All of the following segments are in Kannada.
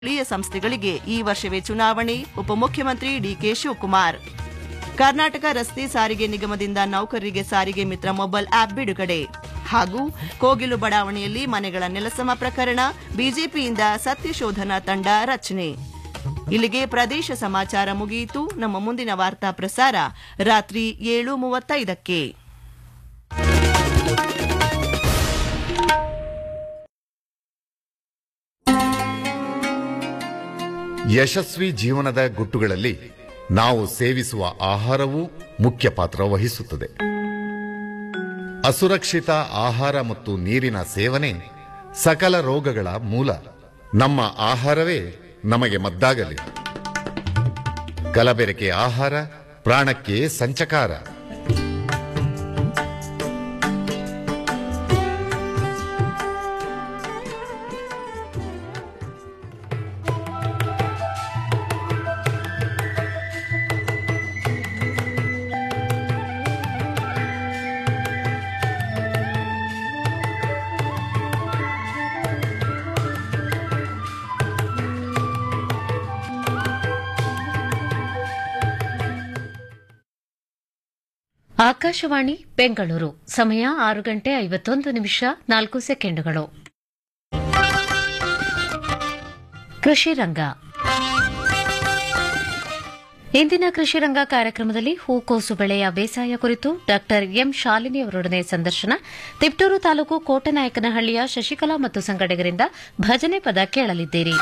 ಸ್ಥಳೀಯ ಸಂಸ್ಥೆಗಳಿಗೆ ಈ ವರ್ಷವೇ ಚುನಾವಣೆ ಉಪಮುಖ್ಯಮಂತ್ರಿ ಡಿಕೆ ಶಿವಕುಮಾರ್ ಕರ್ನಾಟಕ ರಸ್ತೆ ಸಾರಿಗೆ ನಿಗಮದಿಂದ ನೌಕರರಿಗೆ ಸಾರಿಗೆ ಮಿತ್ರ ಮೊಬೈಲ್ ಆಪ್ ಬಿಡುಗಡೆ ಹಾಗೂ ಕೋಗಿಲು ಬಡಾವಣೆಯಲ್ಲಿ ಮನೆಗಳ ನೆಲಸಮ ಪ್ರಕರಣ ಬಿಜೆಪಿಯಿಂದ ಸತ್ಯಶೋಧನಾ ತಂಡ ರಚನೆ ಇಲ್ಲಿಗೆ ಪ್ರದೇಶ ಸಮಾಚಾರ ಮುಗಿಯಿತು ನಮ್ಮ ಮುಂದಿನ ವಾರ್ತಾ ಪ್ರಸಾರ ರಾತ್ರಿ ಏಳು ಮೂವತ್ತೈದಕ್ಕೆ ಯಶಸ್ವಿ ಜೀವನದ ಗುಟ್ಟುಗಳಲ್ಲಿ ನಾವು ಸೇವಿಸುವ ಆಹಾರವೂ ಮುಖ್ಯ ಪಾತ್ರ ವಹಿಸುತ್ತದೆ ಅಸುರಕ್ಷಿತ ಆಹಾರ ಮತ್ತು ನೀರಿನ ಸೇವನೆ ಸಕಲ ರೋಗಗಳ ಮೂಲ ನಮ್ಮ ಆಹಾರವೇ ನಮಗೆ ಮದ್ದಾಗಲಿ ಕಲಬೆರಕೆ ಆಹಾರ ಪ್ರಾಣಕ್ಕೆ ಸಂಚಕಾರ ಆಕಾಶವಾಣಿ ಬೆಂಗಳೂರು ಸಮಯ ಆರು ಗಂಟೆ ಐವತ್ತೊಂದು ನಿಮಿಷ ನಾಲ್ಕು ಸೆಕೆಂಡುಗಳು ಕೃಷಿ ರಂಗ ಇಂದಿನ ಕೃಷಿ ರಂಗ ಕಾರ್ಯಕ್ರಮದಲ್ಲಿ ಹೂಕೋಸು ಬೆಳೆಯ ಬೇಸಾಯ ಕುರಿತು ಡಾಕ್ಟರ್ ಎಂ ಶಾಲಿನಿ ಅವರೊಡನೆ ಸಂದರ್ಶನ ತಿಪ್ಟೂರು ತಾಲೂಕು ಕೋಟನಾಯಕನಹಳ್ಳಿಯ ಶಶಿಕಲಾ ಮತ್ತು ಸಂಗಡಿಗರಿಂದ ಭಜನೆ ಪದ ಕೇಳಲಿದ್ದೀರಿ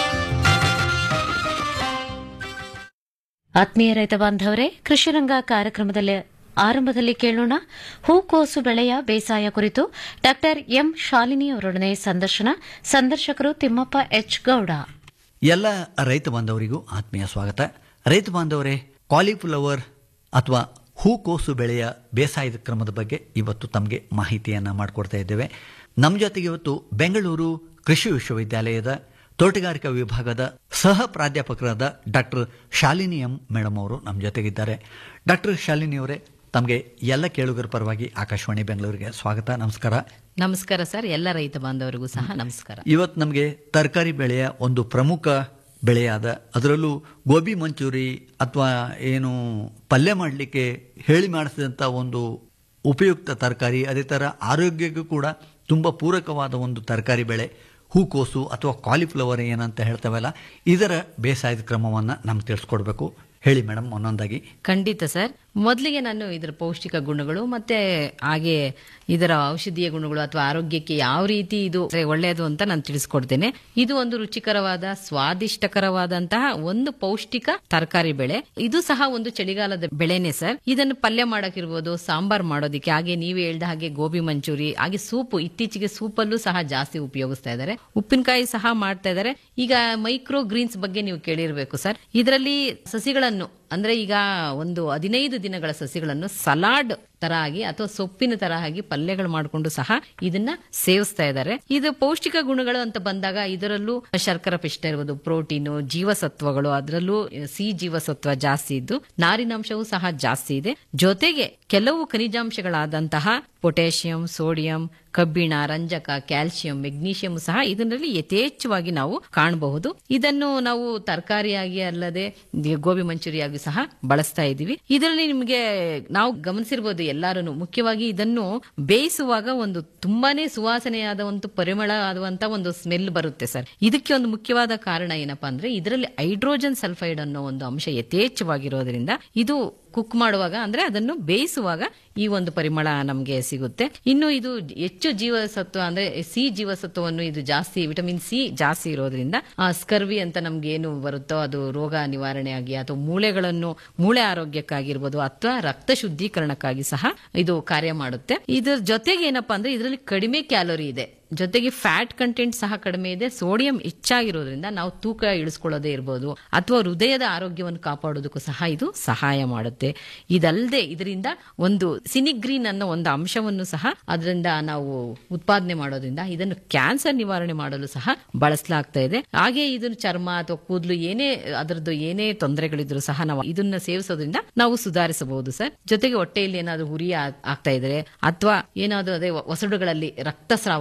ಆತ್ಮೀಯ ರೈತ ಬಾಂಧವರೇ ಕೃಷಿರಂಗ ಕಾರ್ಯಕ್ರಮದಲ್ಲಿ ಆರಂಭದಲ್ಲಿ ಕೇಳೋಣ ಹೂಕೋಸು ಬೆಳೆಯ ಬೇಸಾಯ ಕುರಿತು ಡಾಕ್ಟರ್ ಎಂ ಶಾಲಿನಿ ಅವರೊಡನೆ ಸಂದರ್ಶನ ಸಂದರ್ಶಕರು ತಿಮ್ಮಪ್ಪ ಎಚ್ ಗೌಡ ಎಲ್ಲ ರೈತ ಬಾಂಧವರಿಗೂ ಆತ್ಮೀಯ ಸ್ವಾಗತ ರೈತ ಬಾಂಧವರೇ ಕಾಲಿಫ್ಲವರ್ ಅಥವಾ ಹೂಕೋಸು ಬೆಳೆಯ ಬೇಸಾಯದ ಕ್ರಮದ ಬಗ್ಗೆ ಇವತ್ತು ತಮಗೆ ಮಾಹಿತಿಯನ್ನು ಮಾಡಿಕೊಡ್ತಾ ಇದ್ದೇವೆ ನಮ್ಮ ಜೊತೆಗೆ ಇವತ್ತು ಬೆಂಗಳೂರು ಕೃಷಿ ವಿಶ್ವವಿದ್ಯಾಲಯದ ತೋಟಗಾರಿಕಾ ವಿಭಾಗದ ಸಹ ಪ್ರಾಧ್ಯಾಪಕರಾದ ಡಾಕ್ಟರ್ ಶಾಲಿನಿ ಎಂ ಮೇಡಮ್ ಅವರು ನಮ್ಮ ಜೊತೆಗಿದ್ದಾರೆ ಡಾಕ್ಟರ್ ಶಾಲಿನಿ ಅವರೇ ತಮಗೆ ಎಲ್ಲ ಕೇಳುಗರ ಪರವಾಗಿ ಆಕಾಶವಾಣಿ ಬೆಂಗಳೂರಿಗೆ ಸ್ವಾಗತ ನಮಸ್ಕಾರ ನಮಸ್ಕಾರ ಸರ್ ಎಲ್ಲ ರೈತ ಬಾಂಧವರಿಗೂ ಸಹ ನಮಸ್ಕಾರ ಇವತ್ತು ನಮಗೆ ತರಕಾರಿ ಬೆಳೆಯ ಒಂದು ಪ್ರಮುಖ ಬೆಳೆಯಾದ ಅದರಲ್ಲೂ ಗೋಬಿ ಮಂಚೂರಿ ಅಥವಾ ಏನು ಪಲ್ಯ ಮಾಡಲಿಕ್ಕೆ ಹೇಳಿ ಮಾಡಿಸಿದಂಥ ಒಂದು ಉಪಯುಕ್ತ ತರಕಾರಿ ಅದೇ ಥರ ಆರೋಗ್ಯಕ್ಕೂ ಕೂಡ ತುಂಬ ಪೂರಕವಾದ ಒಂದು ತರಕಾರಿ ಬೆಳೆ ಹೂಕೋಸು ಅಥವಾ ಕಾಲಿಫ್ಲವರ್ ಏನಂತ ಹೇಳ್ತೇವಲ್ಲ ಇದರ ಬೇಸಾಯದ ಕ್ರಮವನ್ನು ನಮ್ಗೆ ತಿಳಿಸ್ಕೊಡ್ಬೇಕು ಹೇಳಿ ಮೇಡಮ್ ಒಂದೊಂದಾಗಿ ಖಂಡಿತ ಸರ್ ಮೊದಲಿಗೆ ನಾನು ಇದರ ಪೌಷ್ಟಿಕ ಗುಣಗಳು ಮತ್ತೆ ಹಾಗೆ ಇದರ ಔಷಧೀಯ ಗುಣಗಳು ಅಥವಾ ಆರೋಗ್ಯಕ್ಕೆ ಯಾವ ರೀತಿ ಇದು ಒಳ್ಳೆಯದು ಅಂತ ನಾನು ತಿಳಿಸ್ಕೊಡ್ತೇನೆ ಇದು ಒಂದು ರುಚಿಕರವಾದ ಸ್ವಾದಿಷ್ಟಕರವಾದಂತಹ ಒಂದು ಪೌಷ್ಟಿಕ ತರಕಾರಿ ಬೆಳೆ ಇದು ಸಹ ಒಂದು ಚಳಿಗಾಲದ ಬೆಳೆನೆ ಸರ್ ಇದನ್ನು ಪಲ್ಯ ಮಾಡಕ್ಕಿರ್ಬೋದು ಸಾಂಬಾರ್ ಮಾಡೋದಿಕ್ಕೆ ಹಾಗೆ ನೀವೇ ಹೇಳ್ದ ಹಾಗೆ ಗೋಬಿ ಮಂಚೂರಿ ಹಾಗೆ ಸೂಪು ಇತ್ತೀಚೆಗೆ ಸೂಪಲ್ಲೂ ಸಹ ಜಾಸ್ತಿ ಉಪಯೋಗಿಸ್ತಾ ಇದ್ದಾರೆ ಉಪ್ಪಿನಕಾಯಿ ಸಹ ಮಾಡ್ತಾ ಇದ್ದಾರೆ ಈಗ ಮೈಕ್ರೋ ಗ್ರೀನ್ಸ್ ಬಗ್ಗೆ ನೀವು ಕೇಳಿರ್ಬೇಕು ಸರ್ ಇದರಲ್ಲಿ ಸಸಿಗಳನ್ನು ಅಂದ್ರೆ ಈಗ ಒಂದು ಹದಿನೈದು ದಿನಗಳ ಸಸಿಗಳನ್ನು ಸಲಾಡ್ ತರ ಆಗಿ ಅಥವಾ ಸೊಪ್ಪಿನ ತರ ಆಗಿ ಪಲ್ಯಗಳು ಮಾಡಿಕೊಂಡು ಸಹ ಇದನ್ನ ಸೇವಿಸ್ತಾ ಇದ್ದಾರೆ ಇದು ಪೌಷ್ಟಿಕ ಗುಣಗಳು ಅಂತ ಬಂದಾಗ ಇದರಲ್ಲೂ ಶರ್ಕರ ಪಿಷ್ಟ ಇರ್ಬೋದು ಪ್ರೋಟೀನು ಜೀವಸತ್ವಗಳು ಅದರಲ್ಲೂ ಸಿ ಜೀವಸತ್ವ ಜಾಸ್ತಿ ಇದ್ದು ನಾರಿನಾಂಶವೂ ಸಹ ಜಾಸ್ತಿ ಇದೆ ಜೊತೆಗೆ ಕೆಲವು ಖನಿಜಾಂಶಗಳಾದಂತಹ ಪೊಟ್ಯಾಷಿಯಂ ಸೋಡಿಯಂ ಕಬ್ಬಿಣ ರಂಜಕ ಕ್ಯಾಲ್ಸಿಯಂ ಮೆಗ್ನೀಷಿಯಂ ಸಹ ಇದರಲ್ಲಿ ಯಥೇಚ್ಛವಾಗಿ ನಾವು ಕಾಣಬಹುದು ಇದನ್ನು ನಾವು ತರಕಾರಿಯಾಗಿ ಅಲ್ಲದೆ ಗೋಬಿ ಮಂಚೂರಿಯಾಗಿ ಸಹ ಬಳಸ್ತಾ ಇದ್ದೀವಿ ಇದರಲ್ಲಿ ನಿಮಗೆ ನಾವು ಗಮನಿಸಿರ್ಬೋದು ಎಲ್ಲಾರು ಮುಖ್ಯವಾಗಿ ಇದನ್ನು ಬೇಯಿಸುವಾಗ ಒಂದು ತುಂಬಾನೇ ಸುವಾಸನೆಯಾದ ಒಂದು ಪರಿಮಳ ಆದಂತ ಒಂದು ಸ್ಮೆಲ್ ಬರುತ್ತೆ ಸರ್ ಇದಕ್ಕೆ ಒಂದು ಮುಖ್ಯವಾದ ಕಾರಣ ಏನಪ್ಪಾ ಅಂದ್ರೆ ಇದರಲ್ಲಿ ಹೈಡ್ರೋಜನ್ ಸಲ್ಫೈಡ್ ಅನ್ನೋ ಒಂದು ಅಂಶ ಯಥೇಚ್ಛವಾಗಿರೋದ್ರಿಂದ ಇದು ಕುಕ್ ಮಾಡುವಾಗ ಅಂದ್ರೆ ಅದನ್ನು ಬೇಯಿಸುವಾಗ ಈ ಒಂದು ಪರಿಮಳ ನಮಗೆ ಸಿಗುತ್ತೆ ಇನ್ನು ಇದು ಹೆಚ್ಚು ಜೀವಸತ್ವ ಅಂದ್ರೆ ಸಿ ಜೀವಸತ್ವವನ್ನು ಇದು ಜಾಸ್ತಿ ವಿಟಮಿನ್ ಸಿ ಜಾಸ್ತಿ ಇರೋದ್ರಿಂದ ಆ ಸ್ಕರ್ವಿ ಅಂತ ನಮ್ಗೆ ಏನು ಬರುತ್ತೋ ಅದು ರೋಗ ನಿವಾರಣೆ ಆಗಿ ಅಥವಾ ಮೂಳೆಗಳನ್ನು ಮೂಳೆ ಆರೋಗ್ಯಕ್ಕಾಗಿರ್ಬೋದು ಅಥವಾ ರಕ್ತ ಶುದ್ಧೀಕರಣಕ್ಕಾಗಿ ಸಹ ಇದು ಕಾರ್ಯ ಮಾಡುತ್ತೆ ಇದ್ರ ಜೊತೆಗೆ ಏನಪ್ಪಾ ಅಂದ್ರೆ ಇದರಲ್ಲಿ ಕಡಿಮೆ ಕ್ಯಾಲೋರಿ ಇದೆ ಜೊತೆಗೆ ಫ್ಯಾಟ್ ಕಂಟೆಂಟ್ ಸಹ ಕಡಿಮೆ ಇದೆ ಸೋಡಿಯಂ ಹೆಚ್ಚಾಗಿರೋದ್ರಿಂದ ನಾವು ತೂಕ ಇಳಿಸ್ಕೊಳ್ಳೋದೇ ಇರ್ಬೋದು ಅಥವಾ ಹೃದಯದ ಆರೋಗ್ಯವನ್ನು ಕಾಪಾಡೋದಕ್ಕೂ ಸಹ ಇದು ಸಹಾಯ ಮಾಡುತ್ತೆ ಇದಲ್ಲದೆ ಇದರಿಂದ ಒಂದು ಸಿನಿಗ್ರೀನ್ ಅನ್ನೋ ಒಂದು ಅಂಶವನ್ನು ಸಹ ಅದರಿಂದ ನಾವು ಉತ್ಪಾದನೆ ಮಾಡೋದ್ರಿಂದ ಇದನ್ನು ಕ್ಯಾನ್ಸರ್ ನಿವಾರಣೆ ಮಾಡಲು ಸಹ ಬಳಸಲಾಗ್ತಾ ಇದೆ ಹಾಗೆ ಇದನ್ನು ಚರ್ಮ ಅಥವಾ ಕೂದಲು ಏನೇ ಅದರದ್ದು ಏನೇ ತೊಂದರೆಗಳಿದ್ರು ಸಹ ನಾವು ಇದನ್ನ ಸೇವಿಸೋದ್ರಿಂದ ನಾವು ಸುಧಾರಿಸಬಹುದು ಸರ್ ಜೊತೆಗೆ ಹೊಟ್ಟೆಯಲ್ಲಿ ಏನಾದ್ರು ಹುರಿ ಆ- ಆಗ್ತಾ ಇದ್ರೆ ಅಥವಾ ಏನಾದ್ರು ಅದೇ ಒಸಡುಗಳಲ್ಲಿ ರಕ್ತಸ್ರಾವವಾಗ್ತಾ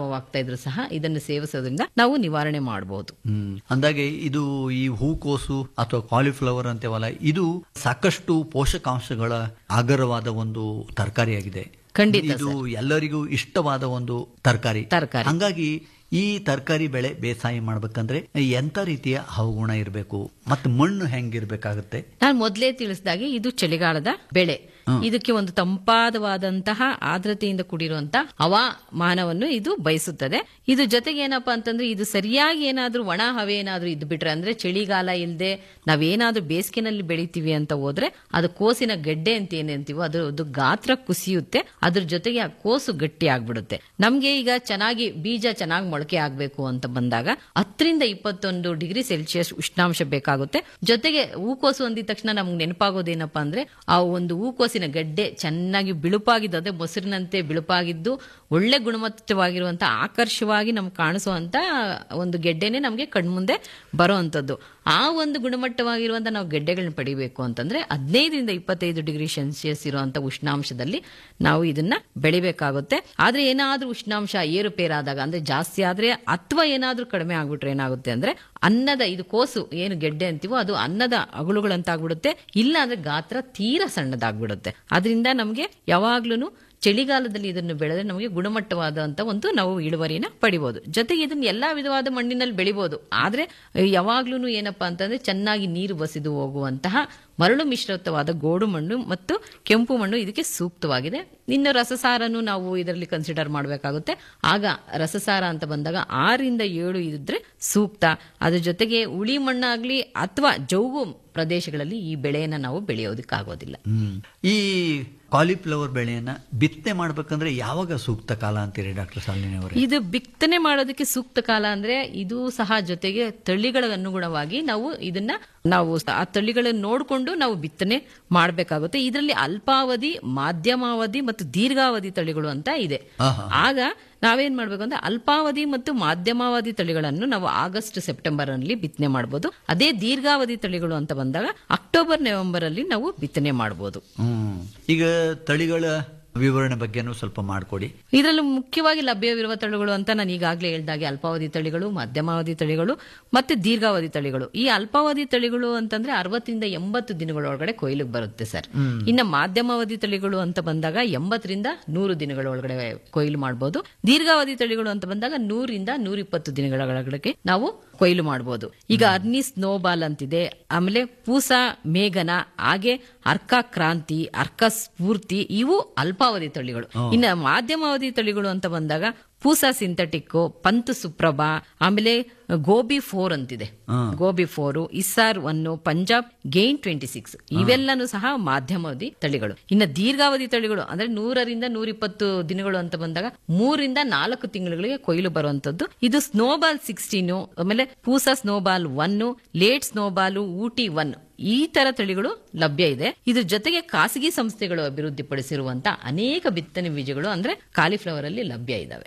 ಇದ್ರು ಸಹ ಇದನ್ನು ಸೇವಿಸೋದ್ರಿಂದ ನಾವು ನಿವಾರಣೆ ಮಾಡಬಹುದು ಹ್ಮ್ ಅಂದಾಗೆ ಇದು ಈ ಹೂಕೋಸು ಅಥವಾ ಕಾಲಿಫ್ಲವರ್ ಅಂತೇವಲ್ಲ ಇದು ಸಾಕಷ್ಟು ಪೋಷಕಾಂಶಗಳ ಆಗರವಾದ ಒಂದು ತರಕಾರಿಯಾಗಿದೆ ಖಂಡಿತ ಇದು ಎಲ್ಲರಿಗೂ ಇಷ್ಟವಾದ ಒಂದು ತರಕಾರಿ ತರಕಾರಿ. ಹಂಗಾಗಿ ಈ ತರಕಾರಿ ಬೆಳೆ ಬೇಸಾಯ ಮಾಡ್ಬೇಕಂದ್ರೆ ಎಂತ ರೀತಿಯ ಹವಗುಣ ಇರಬೇಕು ಮತ್ತೆ ಮಣ್ಣು ಹೆಂಗಿರ್ಬೇಕಾಗತ್ತೆ ನಾನು ಮೊದಲೇ ತಿಳಿಸಿದಾಗೆ ಇದು ಚಳಿಗಾಲದ ಬೆಳೆ ಇದಕ್ಕೆ ಒಂದು ತಂಪಾದವಾದಂತಹ ಆರ್ದ್ರತೆಯಿಂದ ಕೂಡಿರುವಂತಹ ಹವಾಮಾನವನ್ನು ಇದು ಬಯಸುತ್ತದೆ ಇದು ಜೊತೆಗೆ ಏನಪ್ಪಾ ಅಂತಂದ್ರೆ ಇದು ಸರಿಯಾಗಿ ಏನಾದ್ರೂ ಒಣ ಹವೆ ಏನಾದ್ರೂ ಇದ್ದು ಬಿಟ್ರೆ ಅಂದ್ರೆ ಚಳಿಗಾಲ ಇಲ್ಲದೆ ನಾವೇನಾದ್ರೂ ಬೇಸಿಗೆನಲ್ಲಿ ಬೆಳಿತೀವಿ ಅಂತ ಹೋದ್ರೆ ಅದು ಕೋಸಿನ ಗೆಡ್ಡೆ ಅಂತ ಏನಂತೀವೋ ಅದು ಅದು ಗಾತ್ರ ಕುಸಿಯುತ್ತೆ ಅದ್ರ ಜೊತೆಗೆ ಆ ಕೋಸು ಗಟ್ಟಿ ಆಗ್ಬಿಡುತ್ತೆ ನಮ್ಗೆ ಈಗ ಚೆನ್ನಾಗಿ ಬೀಜ ಚೆನ್ನಾಗಿ ಮೊಳಕೆ ಆಗ್ಬೇಕು ಅಂತ ಬಂದಾಗ ಹತ್ತರಿಂದ ಇಪ್ಪತ್ತೊಂದು ಡಿಗ್ರಿ ಸೆಲ್ಸಿಯಸ್ ಉಷ್ಣಾಂಶ ಬೇಕಾಗುತ್ತೆ ಜೊತೆಗೆ ಹೂಕೋಸು ಅಂದಿದ ತಕ್ಷಣ ನಮ್ಗೆ ನೆನಪಾಗೋದೇನಪ್ಪಾ ಅಂದ್ರೆ ಆ ಒಂದು ಹೂಕೋಸಿನ ಗಡ್ಡೆ ಚೆನ್ನಾಗಿ ಬಿಳುಪಾಗಿದ್ದು ಅದೇ ಮೊಸರಿನಂತೆ ಬಿಳುಪಾಗಿದ್ದು ಒಳ್ಳೆ ಗುಣಮಟ್ಟವಾಗಿರುವಂತ ಆಕರ್ಷವಾಗಿ ನಮ್ಗೆ ಕಾಣಿಸುವಂತ ಒಂದು ಗೆಡ್ಡೆನೆ ನಮಗೆ ಕಣ್ಮುಂದೆ ಬರುವಂತದ್ದು ಆ ಒಂದು ಗುಣಮಟ್ಟವಾಗಿರುವಂತ ನಾವು ಗೆಡ್ಡೆಗಳನ್ನ ಪಡಿಬೇಕು ಅಂತಂದ್ರೆ ಹದಿನೈದರಿಂದ ಇಪ್ಪತ್ತೈದು ಡಿಗ್ರಿ ಸೆಲ್ಸಿಯಸ್ ಇರುವಂತ ಉಷ್ಣಾಂಶದಲ್ಲಿ ನಾವು ಇದನ್ನ ಬೆಳಿಬೇಕಾಗುತ್ತೆ ಆದ್ರೆ ಏನಾದ್ರೂ ಉಷ್ಣಾಂಶ ಏರುಪೇರಾದಾಗ ಅಂದ್ರೆ ಜಾಸ್ತಿ ಆದ್ರೆ ಅಥವಾ ಏನಾದ್ರೂ ಕಡಿಮೆ ಆಗ್ಬಿಟ್ರೆ ಏನಾಗುತ್ತೆ ಅಂದ್ರೆ ಅನ್ನದ ಇದು ಕೋಸು ಏನು ಗೆಡ್ಡೆ ಅಂತೀವೋ ಅದು ಅನ್ನದ ಅಗುಳುಗಳಂತಾಗ್ಬಿಡುತ್ತೆ ಇಲ್ಲ ಅಂದ್ರೆ ಗಾತ್ರ ತೀರಾ ಸಣ್ಣದಾಗ್ಬಿಡುತ್ತೆ ಅದರಿಂದ ನಮಗೆ ಯಾವಾಗ್ಲೂ ಚಳಿಗಾಲದಲ್ಲಿ ಇದನ್ನು ಬೆಳೆದ್ರೆ ನಮಗೆ ಗುಣಮಟ್ಟವಾದಂತ ಒಂದು ನಾವು ಇಳುವರಿನ ಪಡಿಬಹುದು ಜೊತೆಗೆ ಇದನ್ನ ಎಲ್ಲಾ ವಿಧವಾದ ಮಣ್ಣಿನಲ್ಲಿ ಬೆಳಿಬಹುದು ಆದ್ರೆ ಯಾವಾಗ್ಲೂ ಏನಪ್ಪಾ ಅಂತಂದ್ರೆ ಚೆನ್ನಾಗಿ ನೀರು ಬಸಿದು ಹೋಗುವಂತಹ ಮರಳು ಮಿಶ್ರಿತವಾದ ಗೋಡು ಮಣ್ಣು ಮತ್ತು ಕೆಂಪು ಮಣ್ಣು ಇದಕ್ಕೆ ಸೂಕ್ತವಾಗಿದೆ ಇನ್ನು ರಸಸಾರನು ನಾವು ಇದರಲ್ಲಿ ಕನ್ಸಿಡರ್ ಮಾಡಬೇಕಾಗುತ್ತೆ ಆಗ ರಸಸಾರ ಅಂತ ಬಂದಾಗ ಆರರಿಂದ ಏಳು ಇದ್ರೆ ಸೂಕ್ತ ಅದ್ರ ಜೊತೆಗೆ ಉಳಿ ಮಣ್ಣಾಗ್ಲಿ ಅಥವಾ ಜೌಗು ಪ್ರದೇಶಗಳಲ್ಲಿ ಈ ಬೆಳೆಯನ್ನ ನಾವು ಬೆಳೆಯೋದಕ್ಕಾಗೋದಿಲ್ಲ ಹ್ಮ್ ಈ ಕಾಲಿಫ್ಲವರ್ ಬೆಳೆಯನ್ನ ಬಿತ್ತನೆ ಮಾಡ್ಬೇಕಂದ್ರೆ ಯಾವಾಗ ಸೂಕ್ತ ಕಾಲ ಅಂತೀರಿ ಡಾಕ್ಟರ್ ಶಾಲಿನಿ ಅವರೇ ಇದು ಬಿತ್ತನೆ ಮಾಡೋದಕ್ಕೆ ಸೂಕ್ತ ಕಾಲ ಅಂದ್ರೆ ಇದು ಸಹ ಜೊತೆಗೆ ತಳಿಗಳ ಅನುಗುಣವಾಗಿ ನಾವು ಇದನ್ನ ನಾವು ಆ ತಳಿಗಳನ್ನ ನೋಡಿಕೊಂಡು ನಾವು ಬಿತ್ತನೆ ಮಾಡಬೇಕಾಗುತ್ತೆ ಇದರಲ್ಲಿ ಅಲ್ಪಾವಧಿ ಮಾಧ್ಯಮಾವಧಿ ಮತ್ತು ದೀರ್ಘಾವಧಿ ತಳಿಗಳು ಅಂತ ಇದೆ ಆಹಾ. ಆಗ ನಾವೇನ್ ಮಾಡ್ಬೇಕು ಅಂದ್ರೆ ಅಲ್ಪಾವಧಿ ಮತ್ತು ಮಾಧ್ಯಮಾವಧಿ ತಳಿಗಳನ್ನು ನಾವು ಆಗಸ್ಟ್ ಸೆಪ್ಟೆಂಬರ್ ಅಲ್ಲಿ ಬಿತ್ತನೆ ಮಾಡಬಹುದು ಅದೇ ದೀರ್ಘಾವಧಿ ತಳಿಗಳು ಅಂತ ಬಂದಾಗ ಅಕ್ಟೋಬರ್ ನವೆಂಬರ್ ಅಲ್ಲಿ ನಾವು ಬಿತ್ತನೆ ಮಾಡಬಹುದು ಹ್ಮ್ ಈಗ ತಳಿಗಳ ವಿವರಣೆ ಬಗ್ಗೆನೂ ಸ್ವಲ್ಪ ಮಾಡಿಕೊಡಿ ಇದರಲ್ಲಿ ಮುಖ್ಯವಾಗಿ ಲಭ್ಯವಿರುವ ತಳಿಗಳು ಅಂತ ನಾನು ಈಗಾಗಲೇ ಹೇಳ್ದಾಗೆ ಅಲ್ಪಾವಧಿ ತಳಿಗಳು ಮಧ್ಯಮಾವಧಿ ತಳಿಗಳು ಮತ್ತೆ ದೀರ್ಘಾವಧಿ ತಳಿಗಳು ಈ ಅಲ್ಪಾವಧಿ ತಳಿಗಳು ಅಂತಂದ್ರೆ ಅರವತ್ತರಿಂದ ಎಂಬತ್ತು ದಿನಗಳೊಳಗಡೆ ಕೊಯ್ಲಿಗೆ ಬರುತ್ತೆ ಸರ್ ಇನ್ನು ಮಾಧ್ಯಮಾವಧಿ ತಳಿಗಳು ಅಂತ ಬಂದಾಗ ಎಂಬತ್ತರಿಂದ ನೂರು ದಿನಗಳ ಒಳಗಡೆ ಕೊಯ್ಲು ಮಾಡಬಹುದು ದೀರ್ಘಾವಧಿ ತಳಿಗಳು ಅಂತ ಬಂದಾಗ ನೂರಿಂದ ನೂರಿಪ್ಪತ್ತು ದಿನಗಳ ಒಳಗಡೆ ನಾವು ಕೊಯ್ಲು ಮಾಡಬಹುದು ಈಗ ಅರ್ನಿ ಸ್ನೋಬಾಲ್ ಅಂತಿದೆ ಆಮೇಲೆ ಪೂಸಾ ಮೇಘನ ಹಾಗೆ ಅರ್ಕ ಕ್ರಾಂತಿ ಅರ್ಕ ಸ್ಫೂರ್ತಿ ಇವು ಅಲ್ಪಾವಧಿ ತಳಿಗಳು ಇನ್ನು ಮಾಧ್ಯಮಾವಧಿ ತಳಿಗಳು ಅಂತ ಬಂದಾಗ ಪೂಸಾ ಸಿಂಥೆಟಿಕ್ ಪಂತ್ ಸುಪ್ರಭಾ ಆಮೇಲೆ ಗೋಬಿ ಫೋರ್ ಅಂತಿದೆ ಗೋಬಿ ಫೋರ್ ಇಸ್ಸಾರ್ ಒನ್ ಪಂಜಾಬ್ ಗೇನ್ ಟ್ವೆಂಟಿ ಸಿಕ್ಸ್ ಇವೆಲ್ಲನೂ ಸಹ ಮಾಧ್ಯಮಾವಧಿ ತಳಿಗಳು ಇನ್ನು ದೀರ್ಘಾವಧಿ ತಳಿಗಳು ಅಂದ್ರೆ ನೂರರಿಂದ ನೂರಿಪ್ಪತ್ತು ದಿನಗಳು ಅಂತ ಬಂದಾಗ ಮೂರಿಂದ ನಾಲ್ಕು ತಿಂಗಳಿಗೆ ಕೊಯ್ಲು ಬರುವಂತದ್ದು ಇದು ಸ್ನೋಬಾಲ್ ಸಿಕ್ಸ್ಟೀನು ಆಮೇಲೆ Pusa snowball one late snowball Ooty one ಈ ತರ ತಳಿಗಳು ಲಭ್ಯ ಇದೆ ಇದ್ರ ಜೊತೆಗೆ ಖಾಸಗಿ ಸಂಸ್ಥೆಗಳು ಅಭಿವೃದ್ಧಿಪಡಿಸಿರುವಂತ ಅನೇಕ ಬಿತ್ತನೆ ಬೀಜಗಳು ಅಂದ್ರೆ ಕಾಲಿಫ್ಲವರ್ ಅಲ್ಲಿ ಲಭ್ಯ ಇದಾವೆ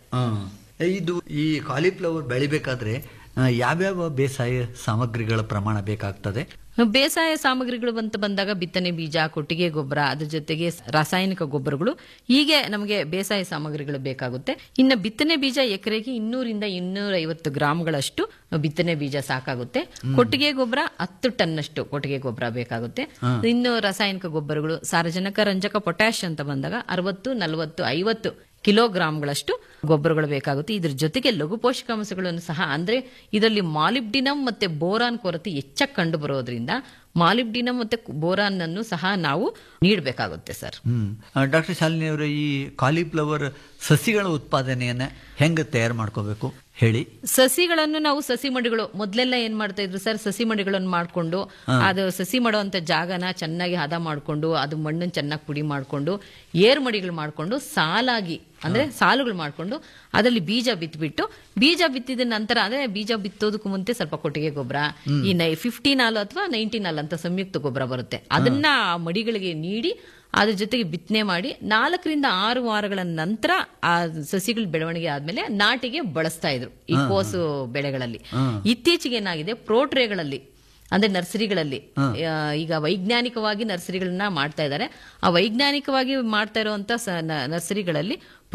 ಇದು ಈ ಕಾಲಿಫ್ಲವರ್ ಬೆಳಿಬೇಕಾದ್ರೆ ಆ, ಯಾವ್ಯಾವ ಬೇಸಾಯ ಸಾಮಗ್ರಿಗಳ ಪ್ರಮಾಣ ಬೇಕಾಗ್ತದೆ ಬೇಸಾಯ ಸಾಮಗ್ರಿಗಳು ಅಂತ ಬಂದಾಗ ಬಿತ್ತನೆ ಬೀಜ ಕೊಟ್ಟಿಗೆ ಗೊಬ್ಬರ ಅದ್ರ ಜೊತೆಗೆ ರಾಸಾಯನಿಕ ಗೊಬ್ಬರಗಳು ಹೀಗೆ ನಮಗೆ ಬೇಸಾಯ ಸಾಮಗ್ರಿಗಳು ಬೇಕಾಗುತ್ತೆ ಇನ್ನು ಬಿತ್ತನೆ ಬೀಜ ಎಕರೆಗೆ ಇನ್ನೂರಿಂದ ಇನ್ನೂರ ಐವತ್ತು ಗ್ರಾಮ್ಗಳಷ್ಟು ಬಿತ್ತನೆ ಬೀಜ ಸಾಕಾಗುತ್ತೆ ಕೊಟ್ಟಿಗೆ ಗೊಬ್ಬರ ಹತ್ತು ಟನ್ನಷ್ಟು ಕೊಟ್ಟಿಗೆ ಗೊಬ್ಬರ ಬೇಕಾಗುತ್ತೆ ಇನ್ನು ರಾಸಾಯನಿಕ ಗೊಬ್ಬರಗಳು ಸಾರಜನಕ ರಂಜಕ ಪೊಟ್ಯಾಶ್ ಅಂತ ಬಂದಾಗ ಅರವತ್ತು ನಲವತ್ತು ಐವತ್ತು ಕಿಲೋಗ್ರಾಂಗಳಷ್ಟು ಗೊಬ್ಬರಗಳು ಬೇಕಾಗುತ್ತೆ ಇದ್ರ ಜೊತೆಗೆ ಲಘು ಪೋಷಕಾಂಶಗಳನ್ನು ಸಹ ಅಂದ್ರೆ ಇದರಲ್ಲಿ ಮಾಲಿಬ್ಡಿನಮ್ ಮತ್ತೆ ಬೋರಾನ್ ಕೊರತೆ ಹೆಚ್ಚಾಗಿ ಕಂಡು ಬರೋದ್ರಿಂದ ಮಾಲಿಬ್ಡಿನಮ್ ಮತ್ತೆ ಬೋರಾನ್ ಅನ್ನು ಸಹ ನಾವು ನೀಡಬೇಕಾಗುತ್ತೆ ಸರ್ ಹ್ಮ್ ಡಾಕ್ಟರ್ ಶಾಲಿನಿ ಅವರೇ ಈ ಕಾಲಿಫ್ಲವರ್ ಸಸಿಗಳ ಉತ್ಪಾದನೆಯನ್ನ ಹೆಂಗ ತಯಾರು ಮಾಡ್ಕೋಬೇಕು ಹೇಳಿ ಸಸಿಗಳನ್ನು ನಾವು ಸಸಿ ಮಡಿಗಳು ಮೊದ್ಲೆಲ್ಲ ಏನ್ ಮಾಡ್ತಾ ಇದ್ರು ಸರ್ ಸಸಿ ಮಡಿಗಳನ್ನು ಮಾಡ್ಕೊಂಡು ಅದು ಸಸಿ ಮಾಡುವಂತ ಜಾಗನ ಚೆನ್ನಾಗಿ ಹದ ಮಾಡ್ಕೊಂಡು ಅದು ಮಣ್ಣನ್ನು ಚೆನ್ನಾಗಿ ಪುಡಿ ಮಾಡ್ಕೊಂಡು ಏರ್ ಮಡಿಗಳು ಮಾಡ್ಕೊಂಡು ಸಾಲಾಗಿ ಅಂದ್ರೆ ಸಾಲುಗಳು ಮಾಡ್ಕೊಂಡು ಅದರಲ್ಲಿ ಬೀಜ ಬಿತ್ಬಿಟ್ಟು ಬೀಜ ಬಿತ್ತಿದ ನಂತರ ಅಂದ್ರೆ ಬೀಜ ಬಿತ್ತೋದಕ್ಕೂ ಮುಂಚೆ ಸ್ವಲ್ಪ ಕೊಟ್ಟಿಗೆ ಗೊಬ್ಬರ ಈ ನೈ ಫಿಫ್ಟೀನ್ ಹಾಲು ಅಥವಾ ನೈನ್ಟೀನ್ ಹಾಲ್ ಅಂತ ಸಂಯುಕ್ತ ಗೊಬ್ಬರ ಬರುತ್ತೆ ಅದನ್ನ ಆ ಮಡಿಗಳಿಗೆ ನೀಡಿ ಅದ್ರ ಜೊತೆಗೆ ಬಿತ್ತನೆ ಮಾಡಿ ನಾಲ್ಕರಿಂದ ಆರು ವಾರಗಳ ನಂತರ ಆ ಸಸಿಗಳ ಬೆಳವಣಿಗೆ ಆದ್ಮೇಲೆ ನಾಟಿಗೆ ಬಳಸ್ತಾ ಇದ್ರು ಈ ಕೋಸು ಬೆಳೆಗಳಲ್ಲಿ ಇತ್ತೀಚೆಗೆ ಏನಾಗಿದೆ ಪ್ರೋಟ್ರೇಗಳಲ್ಲಿ ಅಂದ್ರೆ ನರ್ಸರಿಗಳಲ್ಲಿ ಆ, ಈಗ ವೈಜ್ಞಾನಿಕವಾಗಿ ನರ್ಸರಿಗಳನ್ನ ಮಾಡ್ತಾ ಇದ್ದಾರೆ ಆ ವೈಜ್ಞಾನಿಕವಾಗಿ ಮಾಡ್ತಾ ಇರುವಂತ ಸ- ನ- ನರ್ಸರಿಗಳಲ್ಲಿ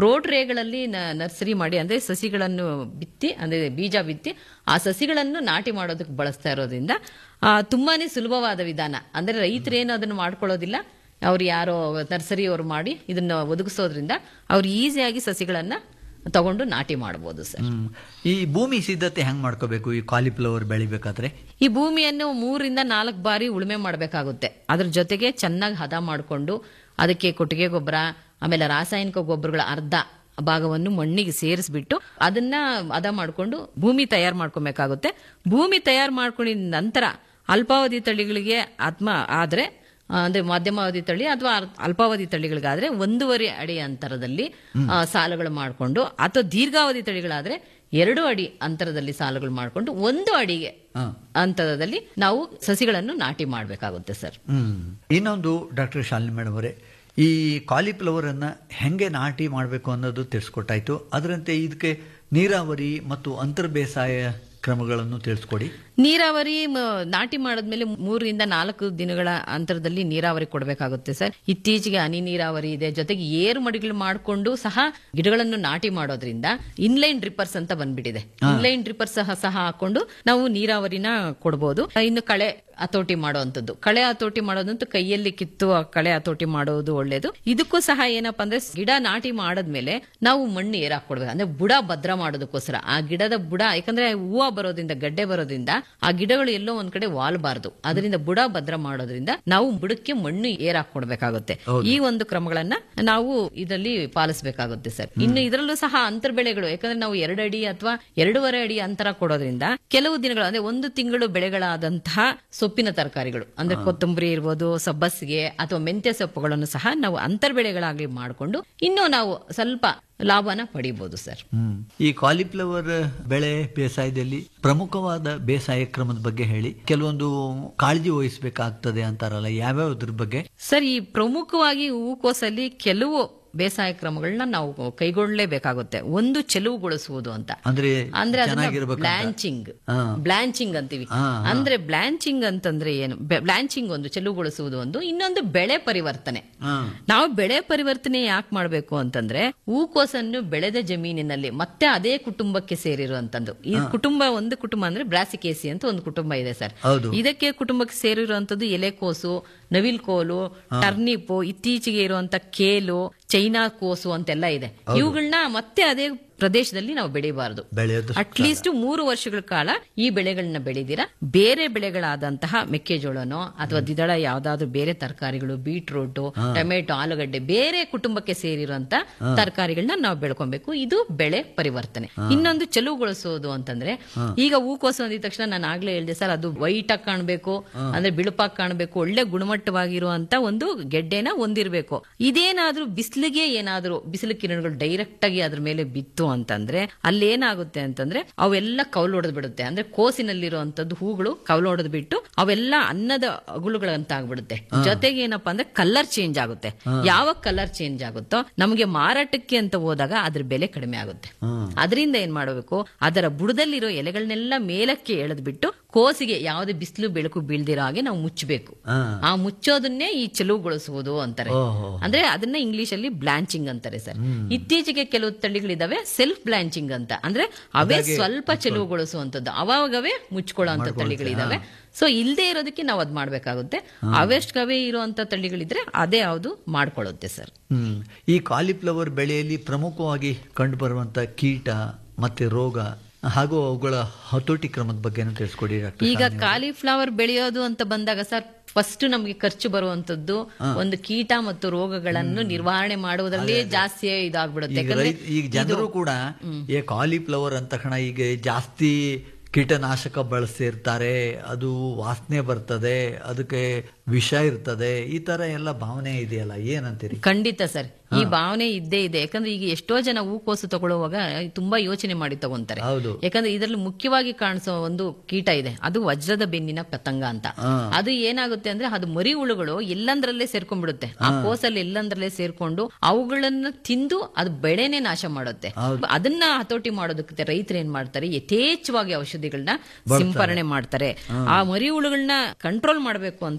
ಪ್ರೋಟ್ರೇಗಳಲ್ಲಿ ನ- ನರ್ಸರಿ ಮಾಡಿ ಅಂದ್ರೆ ಸಸಿಗಳನ್ನು ಬಿತ್ತಿ ಅಂದ್ರೆ ಬೀಜ ಬಿತ್ತಿ ಆ ಸಸಿಗಳನ್ನು ನಾಟಿ ಮಾಡೋದಕ್ಕೆ ಬಳಸ್ತಾ ಇರೋದ್ರಿಂದ ಆ, ತುಂಬಾನೇ ಸುಲಭವಾದ ವಿಧಾನ ಅಂದ್ರೆ ರೈತರೇನು ಅದನ್ನು ಮಾಡ್ಕೊಳ್ಳೋದಿಲ್ಲ ಅವ್ರು ಯಾರೋ ನರ್ಸರಿ ಅವರು ಮಾಡಿ ಇದನ್ನ ಒದಗಿಸೋದ್ರಿಂದ ಅವ್ರು ಈಸಿಯಾಗಿ ಸಸಿಗಳನ್ನ ತಗೊಂಡು ನಾಟಿ ಮಾಡಬಹುದು ಸರ್ ಹ್ಮ್. ಈ ಭೂಮಿ ಸಿದ್ಧತೆ ಹೆಂಗ್ ಮಾಡ್ಕೋಬೇಕು ಈ ಕಾಲಿಫ್ಲವರ್ ಬೆಳಿಬೇಕಾದ್ರೆ ಈ ಭೂಮಿಯನ್ನು ಮೂರಿಂದ ನಾಲ್ಕು ಬಾರಿ ಉಳುಮೆ ಮಾಡಬೇಕಾಗುತ್ತೆ ಅದ್ರ ಜೊತೆಗೆ ಚೆನ್ನಾಗಿ ಹದ ಮಾಡಿಕೊಂಡು ಅದಕ್ಕೆ ಕೊಟ್ಟಿಗೆ ಗೊಬ್ಬರ ಆಮೇಲೆ ರಾಸಾಯನಿಕ ಗೊಬ್ಬರಗಳ ಅರ್ಧ ಭಾಗವನ್ನು ಮಣ್ಣಿಗೆ ಸೇರಿಸ್ಬಿಟ್ಟು ಅದನ್ನ ಹದ ಮಾಡಿಕೊಂಡು ಭೂಮಿ ತಯಾರು ಮಾಡ್ಕೊಬೇಕಾಗುತ್ತೆ ಭೂಮಿ ತಯಾರು ಮಾಡ್ಕೊಂಡಿದ ನಂತರ ಅಲ್ಪಾವಧಿ ತಳಿಗಳಿಗೆ ಆತ್ಮ ಆದ್ರೆ ಆ, ಅಂದ್ರೆ ಮಧ್ಯಮಾವಧಿ ತಳಿ ಅಥವಾ ಅರ್- ಅಲ್ಪಾವಧಿ ತಳಿಗಳಿಗಾದ್ರೆ ಒಂದೂವರೆ ಅಡಿ ಅಂತರದಲ್ಲಿ ಆ, ಸಾಲುಗಳು ಮಾಡಿಕೊಂಡು ಅಥವಾ ದೀರ್ಘಾವಧಿ ತಳಿಗಳಾದ್ರೆ ಎರಡು ಅಡಿ ಅಂತರದಲ್ಲಿ ಸಾಲುಗಳು ಮಾಡಿಕೊಂಡು ಒಂದು ಅಡಿಗೆ ಅಂತರದಲ್ಲಿ ನಾವು ಸಸಿಗಳನ್ನು ನಾಟಿ ಮಾಡಬೇಕಾಗುತ್ತೆ ಸರ್ ಹ್ಮ್ ಇನ್ನೊಂದು ಡಾಕ್ಟರ್ ಶಾಲಿನಿ ಮೇಡಮ್ ಅವರೇ ಈ ಕಾಲಿಫ್ಲವರ್ ಅನ್ನ ಹೆಂಗೆ ನಾಟಿ ಮಾಡಬೇಕು ಅನ್ನೋದು ತಿಳಿಸ್ಕೊಟ್ಟಾಯ್ತು ಅದರಂತೆ ಇದಕ್ಕೆ ನೀರಾವರಿ ಮತ್ತು ಅಂತರ್ ಬೇಸಾಯ ಕ್ರಮಗಳನ್ನು ತಿಳಿಸ್ಕೊಡಿ ನೀರಾವರಿ ಮ- ನಾಟಿ ಮಾಡಿದ್ಮೇಲೆ ಮೂರರಿಂದ ನಾಲ್ಕು ದಿನಗಳ ಅಂತರದಲ್ಲಿ ನೀರಾವರಿ ಕೊಡಬೇಕಾಗುತ್ತೆ ಸರ್ ಇತ್ತೀಚೆಗೆ ಹನಿ ನೀರಾವರಿ ಇದೆ ಜೊತೆಗೆ ಏರು ಮಡಿಗಳು ಮಾಡಿಕೊಂಡು ಸಹ ಗಿಡಗಳನ್ನು ನಾಟಿ ಮಾಡೋದ್ರಿಂದ ಇನ್ಲೈನ್ ಡ್ರಿಪ್ಪರ್ಸ್ ಅಂತ ಬಂದ್ಬಿಟ್ಟಿದೆ ಇನ್ಲೈನ್ ಡ್ರಿಪ್ಪರ್ ಸಹ ಸಹ ಹಾಕೊಂಡು ನಾವು ನೀರಾವರಿನ ಕೊಡಬಹುದು ಇನ್ನು ಕಳೆ ಹತೋಟಿ ಮಾಡುವಂತದ್ದು ಕಳೆ ಹತೋಟಿ ಮಾಡೋದಂತೂ ಕೈಯಲ್ಲಿ ಕಿತ್ತು ಆ ಕಳೆ ಹತೋಟಿ ಮಾಡೋದು ಒಳ್ಳೇದು ಇದಕ್ಕೂ ಸಹ ಏನಪ್ಪಾ ಅಂದ್ರೆ ಗಿಡ ನಾಟಿ ಮಾಡದ್ಮೇಲೆ ನಾವು ಮಣ್ಣು ಏರಾಕ್ ಕೊಡ್ಬೇಕು ಅಂದ್ರೆ ಬುಡ ಭದ್ರ ಮಾಡೋದಕ್ಕೋಸ್ಕರ ಆ ಗಿಡದ ಬುಡ ಯಾಕಂದ್ರೆ ಹೂವು ಬರೋದ್ರಿಂದ ಗಡ್ಡೆ ಬರೋದ್ರಿಂದ ಆ ಗಿಡಗಳು ಎಲ್ಲೋ ಒಂದ್ ಕಡೆ ವಾಲ್ಬಾರ್ದು ಅದರಿಂದ ಬುಡ ಭದ್ರ ಮಾಡೋದ್ರಿಂದ ನಾವು ಬುಡಕ್ಕೆ ಮಣ್ಣು ಏರಾಕ್ ಕೊಡ್ಬೇಕಾಗುತ್ತೆ ಈ ಒಂದು ಕ್ರಮಗಳನ್ನ ನಾವು ಇದರಲ್ಲಿ ಪಾಲಿಸಬೇಕಾಗುತ್ತೆ ಸರ್ ಇನ್ನು ಇದರಲ್ಲೂ ಸಹ ಅಂತರ್ ಬೆಳೆಗಳು ಯಾಕಂದ್ರೆ ನಾವು ಎರಡು ಅಡಿ ಅಥವಾ ಎರಡೂವರೆ ಅಡಿ ಅಂತರ ಕೊಡೋದ್ರಿಂದ ಕೆಲವು ದಿನಗಳು ಅಂದ್ರೆ ಒಂದು ತಿಂಗಳು ಬೆಳೆಗಳಾದಂತಹ ಸೊಪ್ಪಿನ ತರಕಾರಿಗಳು ಅಂದ್ರೆ ಕೊತ್ತಂಬರಿ ಇರ್ಬೋದು ಸಬ್ಬಸಿಗೆ ಅಥವಾ ಮೆಂತ್ಯ ಸೊಪ್ಪುಗಳನ್ನು ಸಹ ನಾವು ಅಂತರ್ ಬೆಳೆಗಳಾಗಿ ಮಾಡಿಕೊಂಡು ಇನ್ನೂ ನಾವು ಸ್ವಲ್ಪ ಲಾಭನ ಪಡಿಬಹುದು ಸರ್ ಹ್ಮ್ ಈ ಕಾಲಿಫ್ಲವರ್ ಬೆಳೆ ಬೇಸಾಯದಲ್ಲಿ ಪ್ರಮುಖವಾದ ಬೇಸಾಯ ಕ್ರಮದ ಬಗ್ಗೆ ಹೇಳಿ ಕೆಲವೊಂದು ಕಾಳಜಿ ವಹಿಸಬೇಕಾಗ್ತದೆ ಅಂತಾರಲ್ಲ ಯಾವ್ಯಾವ್ದ್ರ ಬಗ್ಗೆ ಸರ್ ಈ ಪ್ರಮುಖವಾಗಿ ಹೂಕೋಸಲ್ಲಿ ಕೆಲವು ಬೇಸಾಯ ಕ್ರಮಗಳನ್ನ ನಾವು ಕೈಗೊಳ್ಳಲೇಬೇಕಾಗುತ್ತೆ ಒಂದು ಚೆಲುವುಗೊಳಿಸುವುದು ಅಂತ ಅಂದ್ರೆ ಅಂದ್ರೆ ಅದನ್ನ ಚೆನ್ನಾಗಿರ್ಬೇಕಂತ. ಬ್ಲಾಂಚಿಂಗ್ ಹಾ. ಬ್ಲಾಂಚಿಂಗ್ ಅಂತೀವಿ ಹಾ, ಅಂದ್ರೆ ಬ್ಲಾಂಚಿಂಗ್ ಅಂತಂದ್ರೆ ಏನು ಬ್ಲಾಂಚಿಂಗ್ ಒಂದು ಚೆಲುವುಗೊಳಿಸುವುದು ಒಂದು ಇನ್ನೊಂದು ಬೆಳೆ ಪರಿವರ್ತನೆ ಹಾ. ನಾವು ಬೆಳೆ ಪರಿವರ್ತನೆ ಯಾಕೆ ಮಾಡಬೇಕು ಅಂತಂದ್ರೆ ಹೂಕೋಸನ್ನು ಬೆಳೆದ ಜಮೀನಿನಲ್ಲಿ ಮತ್ತೆ ಅದೇ ಕುಟುಂಬಕ್ಕೆ ಸೇರಿರುವಂತದ್ದು ಈ ಕುಟುಂಬ ಒಂದು ಕುಟುಂಬ ಅಂದ್ರೆ ಬ್ರಾಸಿಕೇಸಿ ಅಂತ ಒಂದು ಕುಟುಂಬ ಇದೆ ಸರ್ ಹೌದು. ಇದಕ್ಕೆ ಕುಟುಂಬಕ್ಕೆ ಸೇರಿರುವಂತದ್ದು ಎಲೆಕೋಸು ನವಿಲ್ ಕೋಲು ಟರ್ನಿಪ್ ಇತ್ತೀಚೆಗೆ ಇರುವಂತ ಕೇಲು ಚೈನಾ ಕೋಸು ಅಂತೆಲ್ಲ ಇದೆ ಇವುಗಳನ್ನ ಮತ್ತೆ ಅದೇ ಪ್ರದೇಶದಲ್ಲಿ ನಾವು ಬೆಳಿಬಾರದು ಬೆಳೆಯೋದು ಅಟ್ಲೀಸ್ಟ್ ಮೂರು ವರ್ಷಗಳ ಕಾಲ ಈ ಬೆಳೆಗಳನ್ನ ಬೆಳೆದಿರ ಬೇರೆ ಬೆಳೆಗಳಾದಂತಹ ಮೆಕ್ಕೆಜೋಳನೋ ಅಥವಾ ದ್ವಿದಳ ಯಾವ್ದಾದ್ರು ಬೇರೆ ತರಕಾರಿಗಳು ಬೀಟ್ರೂಟ್ ಟೊಮೆಟೊ ಆಲೂಗಡ್ಡೆ ಬೇರೆ ಕುಟುಂಬಕ್ಕೆ ಸೇರಿರುವಂತ ತರಕಾರಿಗಳನ್ನ ನಾವು ಬೆಳ್ಕೊಬೇಕು ಇದು ಬೆಳೆ ಪರಿವರ್ತನೆ ಇನ್ನೊಂದು ಚೆಲುವುಗೊಳಿಸೋದು ಅಂತಂದ್ರೆ ಈಗ ಹೂಕೋಸು ಅಂದಿದ ತಕ್ಷಣ ನಾನು ಆಗ್ಲೇ ಹೇಳಿದೆ ಸರ್ ಅದು ವೈಟ್ ಆಗಿ ಕಾಣ್ಬೇಕು ಅಂದ್ರೆ ಬಿಳುಪಾಗಿ ಕಾಣ್ಬೇಕು ಒಳ್ಳೆ ಗುಣಮಟ್ಟವಾಗಿರುವಂತ ಒಂದು ಗೆಡ್ಡೆನ ಹೊಂದಿರಬೇಕು ಇದೇನಾದ್ರೂ ಬಿಸಿಲಿಗೆ ಏನಾದ್ರೂ ಬಿಸಿಲು ಕಿರಣಗಳು ಡೈರೆಕ್ಟ್ ಆಗಿ ಅದ್ರ ಮೇಲೆ ಬಿತ್ತು ಅಂತಂದ್ರೆ ಅಲ್ಲಿ ಏನಾಗುತ್ತೆ ಅಂತಂದ್ರೆ ಅವೆಲ್ಲ ಕೌಲು ಹೊಡೆದ್ ಬಿಡುತ್ತೆ ಅಂದ್ರೆ ಕೋಸಿನಲ್ಲಿರುವಂತದ್ದು ಹೂಗಳು ಕೌಲು ಹೊಡೆದ್ ಬಿಟ್ಟು ಅವೆಲ್ಲ ಅನ್ನದ ಅಗುಳುಗಳಂತ ಆಗ್ಬಿಡುತ್ತೆ ಜೊತೆಗೆ ಏನಪ್ಪಾ ಅಂದ್ರೆ ಕಲರ್ ಚೇಂಜ್ ಆಗುತ್ತೆ ಯಾವಾಗ ಕಲರ್ ಚೇಂಜ್ ಆಗುತ್ತೋ ನಮಗೆ ಮಾರಾಟಕ್ಕೆ ಅಂತ ಹೋದಾಗ ಅದ್ರ ಬೆಲೆ ಕಡಿಮೆ ಆಗುತ್ತೆ ಅದರಿಂದ ಏನ್ ಮಾಡಬೇಕು ಅದರ ಬುಡದಲ್ಲಿರೋ ಎಲೆಗಳನ್ನೆಲ್ಲ ಮೇಲಕ್ಕೆ ಎಳೆದ್ ಬಿಟ್ಟು ಕೋಸಿಗೆ ಯಾವುದೇ ಬಿಸಿಲು ಬೆಳಕು ಬೀಳ್ದಿರೋ ಹಾಗೆ ನಾವು ಮುಚ್ಚಬೇಕು ಹಾ. ಆ ಮುಚ್ಚೋದನ್ನೇ ಈ ಚೆಲುವುಗೊಳಿಸುವುದು ಅಂತಾರೆ ಓಹೋ. ಅಂದ್ರೆ ಅದನ್ನ ಇಂಗ್ಲಿಷ್ ಅಲ್ಲಿ ಬ್ಲಾಂಚಿಂಗ್ ಅಂತಾರೆ ಸರ್ ಇತ್ತೀಚೆಗೆ ಕೆಲವು ತಳಿಗಳಿದಾವೆ ಸೆಲ್ಫ್ ಬ್ಲಾಂಚಿಂಗ್ ಅಂತ ಅಂದ್ರೆ ಅವೇ ಸ್ವಲ್ಪ ಚೆಲುವುಗೊಳಿಸುವಂತದ್ದು ಅವಾಗವೇ ಮುಚ್ಕೊಳ್ಳೋ ತಳಿಗಳಿದಾವೆ ಸೊ ಇಲ್ಲದೆ ಇರೋದಕ್ಕೆ ನಾವು ಅದ್ ಮಾಡ್ಬೇಕಾಗುತ್ತೆ ಅವೆಷ್ಟವೇ ಇರುವಂತ ತಳಿಗಳಿದ್ರೆ ಅದೇ ಯಾವುದು ಮಾಡ್ಕೊಳ್ಳುತ್ತೆ ಸರ್ ಹ್ಮ್ ಈ ಕಾಲಿಫ್ಲವರ್ ಬೆಳೆಯಲ್ಲಿ ಪ್ರಮುಖವಾಗಿ ಕಂಡುಬರುವಂತ ಕೀಟ ಮತ್ತೆ ರೋಗ ಹಾಗೂ ಅವುಗಳ ಹತೋಟಿ ಕ್ರಮದ ಬಗ್ಗೆನೂ ತಿಳಿಸ್ಕೊಡಿ ಡಾಕ್ಟರ್ ಈಗ ಕಾಲಿಫ್ಲವರ್ ಬೆಳೆಯೋದು ಅಂತ ಬಂದಾಗ ಸರ್ ಫಸ್ಟ್ ನಮಗೆ ಖರ್ಚು ಬರುವಂತದ್ದು ಒಂದು ಕೀಟ ಮತ್ತು ರೋಗಗಳನ್ನು ನಿರ್ವಹಣೆ ಮಾಡುವುದರಲ್ಲಿ ಜಾಸ್ತಿ ಇದಾಗ್ಬಿಡುತ್ತೆ ಈಗ ಯಾಕಂದ್ರೆ ರೈತ ಈಗ ಜನರು ಕೂಡ ಈ ಕಾಲಿಫ್ಲವರ್ ಅಂತ ತಕ್ಷಣ ಈಗ ಜಾಸ್ತಿ ಕೀಟನಾಶಕ ಬಳಸಿರ್ತಾರೆ ಅದು ವಾಸನೆ ಬರ್ತದೆ ಅದಕ್ಕೆ ವಿಷ ಇರ್ತದೆ ಈ ತರ ಎಲ್ಲ ಭಾವನೆ ಇದೆಯಲ್ಲ ಏನಂತೀರಿ ಖಂಡಿತ ಸರ್ ಈ ಭಾವನೆ ಇದ್ದೇ ಇದೆ ಯಾಕಂದ್ರೆ ಈಗ ಎಷ್ಟೋ ಜನ ಹೂಕೋಸು ತಗೊಳ್ಳುವಾಗ ತುಂಬಾ ಯೋಚನೆ ಮಾಡಿ ತಗೊಂತಾರೆ ಹೌದು. ಯಾಕಂದ್ರೆ ಇದರಲ್ಲಿ ಮುಖ್ಯವಾಗಿ ಕಾಣಿಸೋ ಒಂದು ಕೀಟ ಇದೆ ಅದು ವಜ್ರದ ಬೆನ್ನಿನ ಪತಂಗ ಅಂತ ಅದು ಏನಾಗುತ್ತೆ ಅಂದ್ರೆ ಅದು ಮರಿ ಹುಳುಗಳು ಎಲ್ಲಂದ್ರಲ್ಲೇ ಸೇರ್ಕೊಂಡ್ಬಿಡುತ್ತೆ ಆ ಕೋಸಲ್ಲಿ ಎಲ್ಲಂದ್ರಲ್ಲೇ ಸೇರ್ಕೊಂಡು ಅವುಗಳನ್ನ ತಿಂದು ಅದು ಬೆಳೆನೆ ನಾಶ ಮಾಡುತ್ತೆ ಅದನ್ನ ಹತೋಟಿ ಮಾಡೋದಕ್ಕೆ ರೈತರು ಏನ್ ಮಾಡ್ತಾರೆ ಯಥೇಚ್ಛವಾಗಿ ಔಷಧಿಗಳನ್ನ ಸಿಂಪರಣೆ ಮಾಡ್ತಾರೆ ಆ ಮರಿ ಹುಳುಗಳನ್ನ ಕಂಟ್ರೋಲ್ ಮಾಡ್ಬೇಕು ಅಂತಂದಾಗ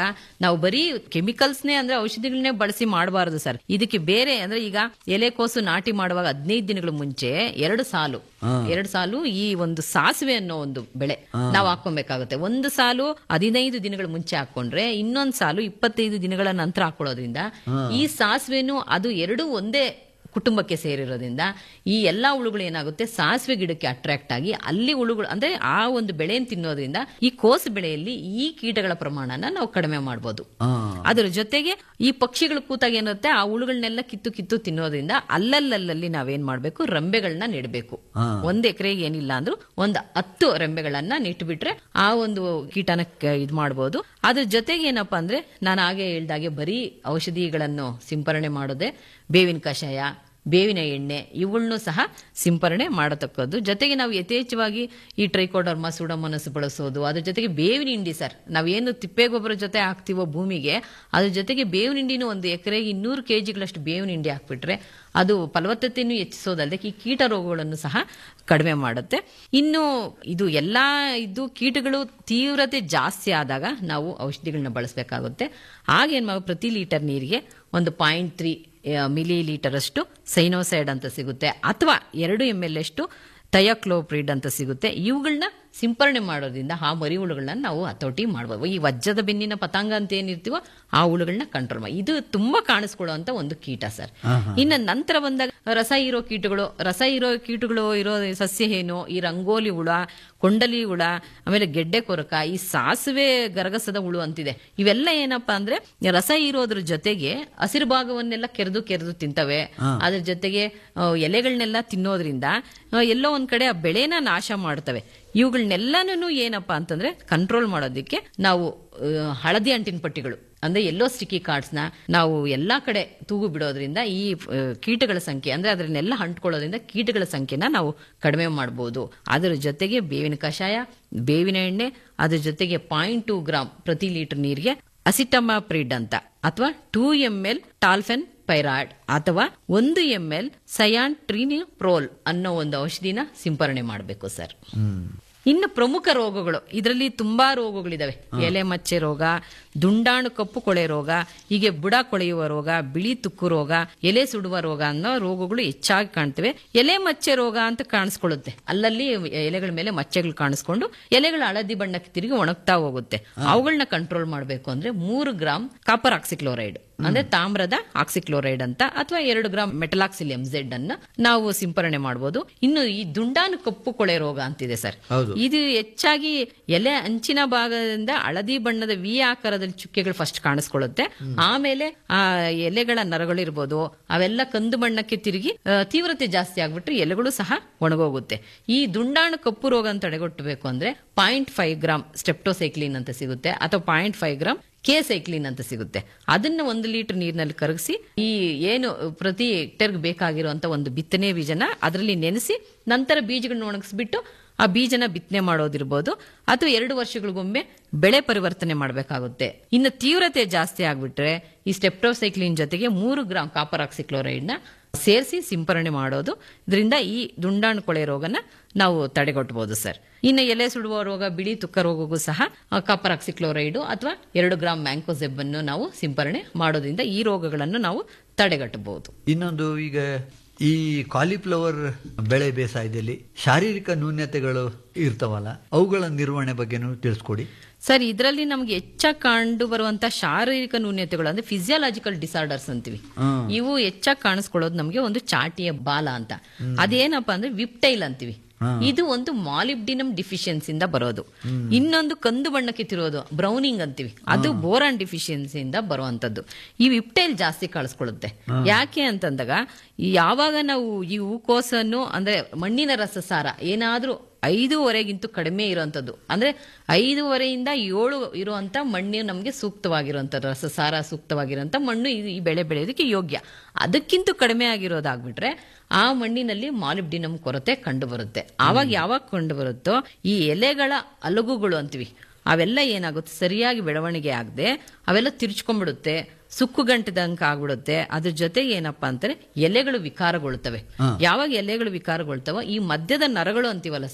ನಾವು ಬರೀ ಕೆಮಿಕಲ್ಸ್ನೇ ಅಂದ್ರೆ ಔಷಧಿಗಳನ್ನೇ ಬಳಸಿ ಮಾಡಬಾರದು ಸರ್ ಇದಕ್ಕೆ ಬೇರೆ ಅಂದ್ರೆ ಈಗ ಎಲೆಕೋಸು ನಾಟಿ ಮಾಡುವಾಗ ಹದಿನೈದು ದಿನಗಳ ಮುಂಚೆ ಎರಡು ಸಾಲು ಎರಡು ಸಾಲು ಈ ಒಂದು ಸಾಸಿವೆ ಅನ್ನೋ ಒಂದು ಬೆಳೆ ನಾವು ಹಾಕೊಬೇಕಾಗುತ್ತೆ ಒಂದು ಸಾಲು ಹದಿನೈದು ದಿನಗಳ ಮುಂಚೆ ಹಾಕೊಂಡ್ರೆ ಇನ್ನೊಂದು ಸಾಲು ಇಪ್ಪತ್ತೈದು ದಿನಗಳ ನಂತರ ಹಾಕೊಳ್ಳೋದ್ರಿಂದ ಈ ಸಾಸಿವೆನು ಅದು ಎರಡು ಒಂದೇ ಕುಟುಂಬಕ್ಕೆ ಸೇರಿರೋದ್ರಿಂದ ಈ ಎಲ್ಲಾ ಹುಳುಗಳು ಏನಾಗುತ್ತೆ ಸಾಸಿವೆ ಗಿಡಕ್ಕೆ ಅಟ್ರಾಕ್ಟ್ ಆಗಿ ಅಲ್ಲಿ ಹುಳುಗಳು ಅಂದ್ರೆ ಆ ಒಂದು ಬೆಳೆಯನ್ನು ತಿನ್ನೋದ್ರಿಂದ ಈ ಕೋಸು ಬೆಳೆಯಲ್ಲಿ ಈ ಕೀಟಗಳ ಪ್ರಮಾಣನ ನಾವು ಕಡಿಮೆ ಮಾಡ್ಬೋದು ಅದರ ಜೊತೆಗೆ ಈ ಪಕ್ಷಿಗಳು ಕೂತಾಗ ಏನಿರುತ್ತೆ ಆ ಹುಳುಗಳನ್ನೆಲ್ಲ ಕಿತ್ತು ಕಿತ್ತು ತಿನ್ನೋದ್ರಿಂದ ಅಲ್ಲಲ್ಲಲ್ಲಿ ನಾವೇನ್ ಮಾಡ್ಬೇಕು ರೆಂಬೆಗಳನ್ನ ನೆಡಬೇಕು ಒಂದ್ ಎಕರೆಗೆ ಏನಿಲ್ಲ ಅಂದ್ರೂ ಒಂದ್ ಹತ್ತು ರೆಂಬೆಗಳನ್ನ ನೆಟ್ಬಿಟ್ರೆ ಆ ಒಂದು ಕೀಟನ ಕ- ಇದ್ ಮಾಡ್ಬೋದು ಅದ್ರ ಜೊತೆಗೆ ಏನಪ್ಪಾ ಅಂದ್ರೆ ನಾನು ಹಾಗೆ ಹೇಳ್ದಾಗೆ ಬರೀ ಔಷಧಿಗಳನ್ನು ಸಿಂಪರಣೆ ಮಾಡೋದೇ ಬೇವಿನ ಕಷಾಯ ಬೇವಿನ ಎಣ್ಣೆ ಇವುಗಳನ್ನು ಸಹ ಸಿಂಪರಣೆ ಮಾಡತಕ್ಕದ್ದು ಜೊತೆಗೆ ನಾವು ಯಥೇಚ್ಛವಾಗಿ ಈ ಟ್ರೈಕೋಡರ್ಮಾ ಸುಡಮನಸ್ಸು ಬಳಸೋದು ಅದ್ರ ಜೊತೆಗೆ ಬೇವಿನ ಹಿಂಡಿ ಸರ್ ನಾವೇನು ತಿಪ್ಪೆ ಗೊಬ್ಬರ ಜೊತೆ ಹಾಕ್ತಿವೋ ಭೂಮಿಗೆ ಅದ್ರ ಜೊತೆಗೆ ಬೇವಿನ ಹಿಂಡಿನೂ ಒಂದು ಎಕರೆಗೆ ಇನ್ನೂರು ಕೆ ಜಿಗಳಷ್ಟು ಬೇವಿನ ಹಿಂಡಿ ಹಾಕ್ಬಿಟ್ರೆ ಅದು ಫಲವತ್ತತೆಯನ್ನು ಹೆಚ್ಚಿಸೋದಲ್ಲದೆ ಈ ಕೀಟ ರೋಗಗಳನ್ನು ಸಹ ಕಡಿಮೆ ಮಾಡುತ್ತೆ ಇನ್ನು ಇದು ಎಲ್ಲ ಇದು ಕೀಟಗಳು ತೀವ್ರತೆ ಜಾಸ್ತಿ ಆದಾಗ ನಾವು ಔಷಧಿಗಳನ್ನ ಬಳಸಬೇಕಾಗುತ್ತೆ ಆಗೇನು ನಾವು ಪ್ರತಿ ಲೀಟರ್ ನೀರಿಗೆ ಒಂದು ಪಾಯಿಂಟ್ ತ್ರೀ ಮಿಲಿ ಲೀಟರ್ ಅಷ್ಟು ಸೈನೋಸೈಡ್ ಅಂತ ಸಿಗುತ್ತೆ ಅಥವಾ ಎರಡು ಎಮ್ ಎಲ್ ಅಷ್ಟು ಥಯಾಕ್ಲೋಪ್ರಿಡ್ ಅಂತ ಸಿಗುತ್ತೆ ಇವುಗಳನ್ನ ಸಿಂಪರಣೆ ಮಾಡೋದ್ರಿಂದ ಆ ಮರಿ ಹುಳುಗಳನ್ನ ನಾವು ಹತೋಟಿ ಮಾಡ್ಬೋದು ಈ ವಜ್ರದ ಬೆನ್ನಿನ ಪತಾಂಗ ಅಂತ ಏನಿರ್ತೀವೋ ಆ ಹುಳುಗಳನ್ನ ಕಂಟ್ರೋಲ್ ಮಾಡಿ ಇದು ತುಂಬಾ ಕಾಣಿಸ್ಕೊಳ್ಳುವಂತ ಒಂದು ಕೀಟ ಸರ್ ಇನ್ನು ನಂತರ ಬಂದಾಗ ರಸ ಹೀರೋ ಕೀಟಗಳು ರಸ ಹೀರೋ ಕೀಟಗಳು ಇರೋ ಸಸ್ಯ ಏನು ಈ ರಂಗೋಲಿ ಹುಳ ಕೊಂಡಲಿ ಹುಳ ಆಮೇಲೆ ಗೆಡ್ಡೆ ಕೊರಕ ಈ ಸಾಸಿವೆ ಗರಗಸದ ಹುಳು ಅಂತಿದೆ ಇವೆಲ್ಲ ಏನಪ್ಪಾ ಅಂದ್ರೆ ರಸ ಹೀರೋದ್ರ ಜೊತೆಗೆ ಹಸಿರು ಭಾಗವನ್ನೆಲ್ಲ ಕೆರೆದು ಕೆರೆದು ತಿಂತವೆ ಅದ್ರ ಜೊತೆಗೆ ಆ, ಎಲೆಗಳನ್ನೆಲ್ಲ ತಿನ್ನೋದ್ರಿಂದ ಆ, ಎಲ್ಲೋ ಒಂದ್ ಕಡೆ ಆ ಬೆಳೆನ ನಾಶ ಮಾಡ್ತವೆ ಇವುಗಳನ್ನೆಲ್ಲನೂ ಏನಪ್ಪಾ ಅಂತಂದ್ರೆ ಕಂಟ್ರೋಲ್ ಮಾಡೋದಕ್ಕೆ ನಾವು ಆ, ಹಳದಿ ಅಂಟಿನ ಪಟ್ಟಿಗಳು ಅಂದ್ರೆ ಎಲ್ಲೋ ಸ್ಟಿಕ್ಕಿ ಕಾರ್ಡ್ಸ್ನ ನಾವು ಎಲ್ಲಾ ಕಡೆ ತೂಗು ಬಿಡೋದ್ರಿಂದ ಈ ಆ, ಕೀಟಗಳ ಸಂಖ್ಯೆ ಅಂದ್ರೆ ಅದನ್ನೆಲ್ಲ ಅಂಟ್ಕೊಳ್ಳೋದ್ರಿಂದ ಕೀಟಗಳ ಸಂಖ್ಯೆನ ನಾವು ಕಡಿಮೆ ಮಾಡಬಹುದು ಅದರ ಜೊತೆಗೆ ಬೇವಿನ ಕಷಾಯ ಬೇವಿನ ಎಣ್ಣೆ ಅದ್ರ ಜೊತೆಗೆ ಪಾಯಿಂಟ್ ಟೂ ಗ್ರಾಮ್ ಪ್ರತಿ ಲೀಟರ್ ನೀರಿಗೆ ಅಸಿಟಮಾಪ್ರಿಡ್ ಅಂತ ಅಥವಾ two M L tolfenpyrad ಅಥವಾ ಒಂದು ಎಂ ಎಲ್ ಸಯಾನ್ ಟ್ರಿನಿಪ್ರೋಲ್ ಅನ್ನೋ ಒಂದು ಔಷಧಿನ ಸಿಂಪರಣೆ ಮಾಡಬೇಕು ಸರ್ ಇನ್ನು ಪ್ರಮುಖ ರೋಗಗಳು ಇದರಲ್ಲಿ ತುಂಬಾ ರೋಗಗಳಿದಾವೆ ಎಲೆ ಮಚ್ಚೆ ರೋಗ ದುಂಡಾಣು ಕಪ್ಪು ಕೊಳೆ ರೋಗ ಹೀಗೆ ಬುಡ ಕೊಳೆಯುವ ರೋಗ ಬಿಳಿ ತುಕ್ಕು ರೋಗ ಎಲೆ ಸುಡುವ ರೋಗ ಅನ್ನೋ ರೋಗಗಳು ಹೆಚ್ಚಾಗಿ ಕಾಣ್ತವೆ ಎಲೆ ಮಚ್ಚೆ ರೋಗ ಅಂತ ಕಾಣಿಸ್ಕೊಳ್ಳುತ್ತೆ ಅಲ್ಲಲ್ಲಿ ಎಲೆಗಳ ಮೇಲೆ ಮಚ್ಚೆಗಳು ಕಾಣಿಸ್ಕೊಂಡು ಎಲೆಗಳ ಹಳದಿ ಬಣ್ಣಕ್ಕೆ ತಿರುಗಿ ಒಣಗ್ತಾ ಹೋಗುತ್ತೆ ಅವುಗಳನ್ನ ಕಂಟ್ರೋಲ್ ಮಾಡಬೇಕು ಅಂದ್ರೆ ಮೂರು ಗ್ರಾಮ್ ಕಾಪರ್ ಆಕ್ಸಿಕ್ಲೋರೈಡ್ ಅಂದ್ರೆ ತಾಮ್ರದ ಆಕ್ಸಿಕ್ಲೋರೈಡ್ ಅಂತ ಅಥವಾ ಎರಡು ಗ್ರಾಮ್ ಮೆಟಲಾಕ್ಸಿಲ್ ಝೆಡ್ ಅನ್ನ ನಾವು ಸಿಂಪರಣೆ ಮಾಡಬಹುದು ಇನ್ನು ಈ ದುಂಡಾನು ಕಪ್ಪು ಕೊಳೆ ರೋಗ ಅಂತಿದೆ ಸರ್ ಹೌದು. ಇದು ಹೆಚ್ಚಾಗಿ ಎಲೆ ಅಂಚಿನ ಭಾಗದಿಂದ ಹಳದಿ ಬಣ್ಣದ ವಿ ಆಕಾರದಲ್ಲಿ ಚುಕ್ಕೆಗಳು ಫಸ್ಟ್ ಕಾಣಿಸ್ಕೊಳ್ಳುತ್ತೆ ಆಮೇಲೆ ಆ ಎಲೆಗಳ ನರಗಳಿರ್ಬೋದು ಅವೆಲ್ಲ ಕಂದು ಬಣ್ಣಕ್ಕೆ ತಿರುಗಿ ಆ, ತೀವ್ರತೆ ಜಾಸ್ತಿ ಆಗ್ಬಿಟ್ರೆ ಎಲೆಗಳು ಸಹ ಒಣಗೋಗುತ್ತೆ ಈ ದುಂಡಾಣು ಕಪ್ಪು ರೋಗ ಅಂತ ತಡೆಗಟ್ಟಬೇಕು ಅಂದ್ರೆ ಪಾಯಿಂಟ್ ಫೈವ್ ಗ್ರಾಮ್ ಸ್ಟೆಪ್ಟೋಸೈಕ್ಲಿನ್ ಅಂತ ಸಿಗುತ್ತೆ ಅಥವಾ point five gram K cycline ಅಂತ ಸಿಗುತ್ತೆ ಅದನ್ನ ಒಂದು ಲೀಟರ್ ನೀರಿನಲ್ಲಿ ಕರಗಿಸಿ ಈ ಏನು ಪ್ರತಿ ಹೆಕ್ಟೇರ್ಗೆ ಬೇಕಾಗಿರುವಂತ ಒಂದು ಬಿತ್ತನೆ ಬೀಜನ ಅದರಲ್ಲಿ ನೆನೆಸಿ ನಂತರ ಬೀಜಗಳನ್ನ ಒಣಗಿಸ್ಬಿಟ್ಟು ಆ ಬೀಜನ ಬಿತ್ತನೆ ಮಾಡೋದಿರ್ಬೋದು ಅಥವಾ ಎರಡು ವರ್ಷಗಳಿಗೊಮ್ಮೆ ಬೆಳೆ ಪರಿವರ್ತನೆ ಮಾಡಬೇಕಾಗುತ್ತೆ ಇನ್ನು ತೀವ್ರತೆ ಜಾಸ್ತಿ ಆಗ್ಬಿಟ್ರೆ ಈ ಸ್ಟೆಪ್ಟೋಸೈಕ್ಲಿನ್ ಜೊತೆಗೆ ಮೂರು ಗ್ರಾಮ್ ಕಾಪರ್ ಆಕ್ಸಿಕ್ಲೋರೈಡ್ ನ ಸೇರಿಸಿ ಸಿಂಪರಣೆ ಮಾಡೋದು ಇದರಿಂದ ಈ ದುಂಡಾಣು ಕೊಳೆ ರೋಗನ ನಾವು ತಡೆಗಟ್ಟಬಹುದು ಸರ್ ಇನ್ನು ಎಲೆ ಸುಡುವ ರೋಗ ಬಿಳಿ ತುಕ್ಕ ರೋಗಕ್ಕೂ ಸಹ ಆ, ಕಾಪರ್ ಆಕ್ಸಿಕ್ಲೋರೈಡ್ ಅಥವಾ ಎರಡು ಗ್ರಾಮ್ ಮ್ಯಾಂಕೋಸೆಬ್ ಅನ್ನು ನಾವು ಸಿಂಪರಣೆ ಮಾಡೋದ್ರಿಂದ ಈ ರೋಗಗಳನ್ನು ನಾವು ತಡೆಗಟ್ಟಬಹುದು ಇನ್ನೊಂದು ಈಗ ಈ ಕಾಲಿಫ್ಲವರ್ ಬೆಳೆ ಬೇಸಾಯದಲ್ಲಿ ಶಾರೀರಿಕ ನ್ಯೂನ್ಯತೆಗಳು ಇರ್ತಾವಲ್ಲ ಅವುಗಳ ನಿರ್ವಹಣೆ ಬಗ್ಗೆನೂ ತಿಳಿಸ್ಕೊಡಿ ಸರ್ ಇದರಲ್ಲಿ ನಮ್ಗೆ ಹೆಚ್ಚಾಗಿ ಕಂಡು ಬರುವಂತ ಶಾರೀರಿಕ ನ್ಯೂನ್ಯತೆಗಳು ಅಂದ್ರೆ ಫಿಸಿಯಾಲಜಿಕಲ್ ಡಿಸಾರ್ಡರ್ಸ್ ಅಂತೀವಿ ಇವು ಹೆಚ್ಚಾಗಿ ಕಾಣಿಸ್ಕೊಳ್ಳೋದು ನಮಗೆ ಒಂದು ಚಾಟಿಯ ಬಾಲ ಅಂತ ಅದೇನಪ್ಪ ಅಂದ್ರೆ ವಿಪ್ಟೈಲ್ ಅಂತೀವಿ ಇದು ಒಂದು ಮಾಲಿಬ್ಡಿನಮ್ ಡಿಫಿಷಿಯನ್ಸಿಂದ ಬರೋದು ಇನ್ನೊಂದು ಕಂದು ಬಣ್ಣಕ್ಕೆ ತಿರೋದು ಬ್ರೌನಿಂಗ್ ಅಂತೀವಿ ಅದು ಬೋರಾನ್ ಡಿಫಿಷಿಯನ್ಸಿಯಿಂದ ಬರುವಂತದ್ದು ಈ ವಿಪ್ಟೈಲ್ ಜಾಸ್ತಿ ಕಾಣಿಸ್ಕೊಳ್ಳುತ್ತೆ ಯಾಕೆ ಅಂತಂದಾಗ ಈ ಯಾವಾಗ ನಾವು ಈ ಹೂಕೋಸನ್ನು ಅಂದ್ರೆ ಮಣ್ಣಿನ ರಸಸಾರ ಏನಾದ್ರೂ ಐದೂವರೆಗಿಂತ ಕಡಿಮೆ ಇರುವಂತದ್ದು ಅಂದ್ರೆ ಐದೂವರೆಯಿಂದ ಏಳು ಇರುವಂತ ಮಣ್ಣು ನಮಗೆ ಸೂಕ್ತವಾಗಿರುವಂತ ರಸಸಾರ ಸೂಕ್ತವಾಗಿರುವಂತ ಮಣ್ಣು ಇದು ಈ ಬೆಳೆ ಬೆಳೆಯೋದಕ್ಕೆ ಯೋಗ್ಯ ಅದಕ್ಕಿಂತ ಕಡಿಮೆ ಆಗಿರೋದಾಗ್ಬಿಟ್ರೆ ಆ ಮಣ್ಣಿನಲ್ಲಿ ಮಾಲಿಬ್ಡಿನಮ್ ಕೊರತೆ ಕಂಡು ಬರುತ್ತೆ ಆವಾಗ ಯಾವಾಗ ಕಂಡು ಬರುತ್ತೋ ಈ ಎಲೆಗಳ ಅಲಗುಗಳು ಅಂತೀವಿ ಅವೆಲ್ಲ ಏನಾಗುತ್ತೆ ಸರಿಯಾಗಿ ಬೆಳವಣಿಗೆ ಆಗದೆ ಅವೆಲ್ಲ ತಿರ್ಚ್ಕೊಂಡ್ಬಿಡುತ್ತೆ ಸುಕ್ಕು ಗಂಟದಂಕ ಆಗ್ಬಿಡುತ್ತೆ ಅದ್ರ ಜೊತೆಗೆ ಏನಪ್ಪಾ ಅಂತಾರೆ ಎಲೆಗಳು ವಿಕಾರಗೊಳ್ತವೆ ಯಾವಾಗ ಎಲೆಗಳು ವಿಕಾರಗೊಳ್ತವೋ ಈ ಮಧ್ಯದ ನರಗಳು ಅಂತೀವಲ್ಲ ಸರ್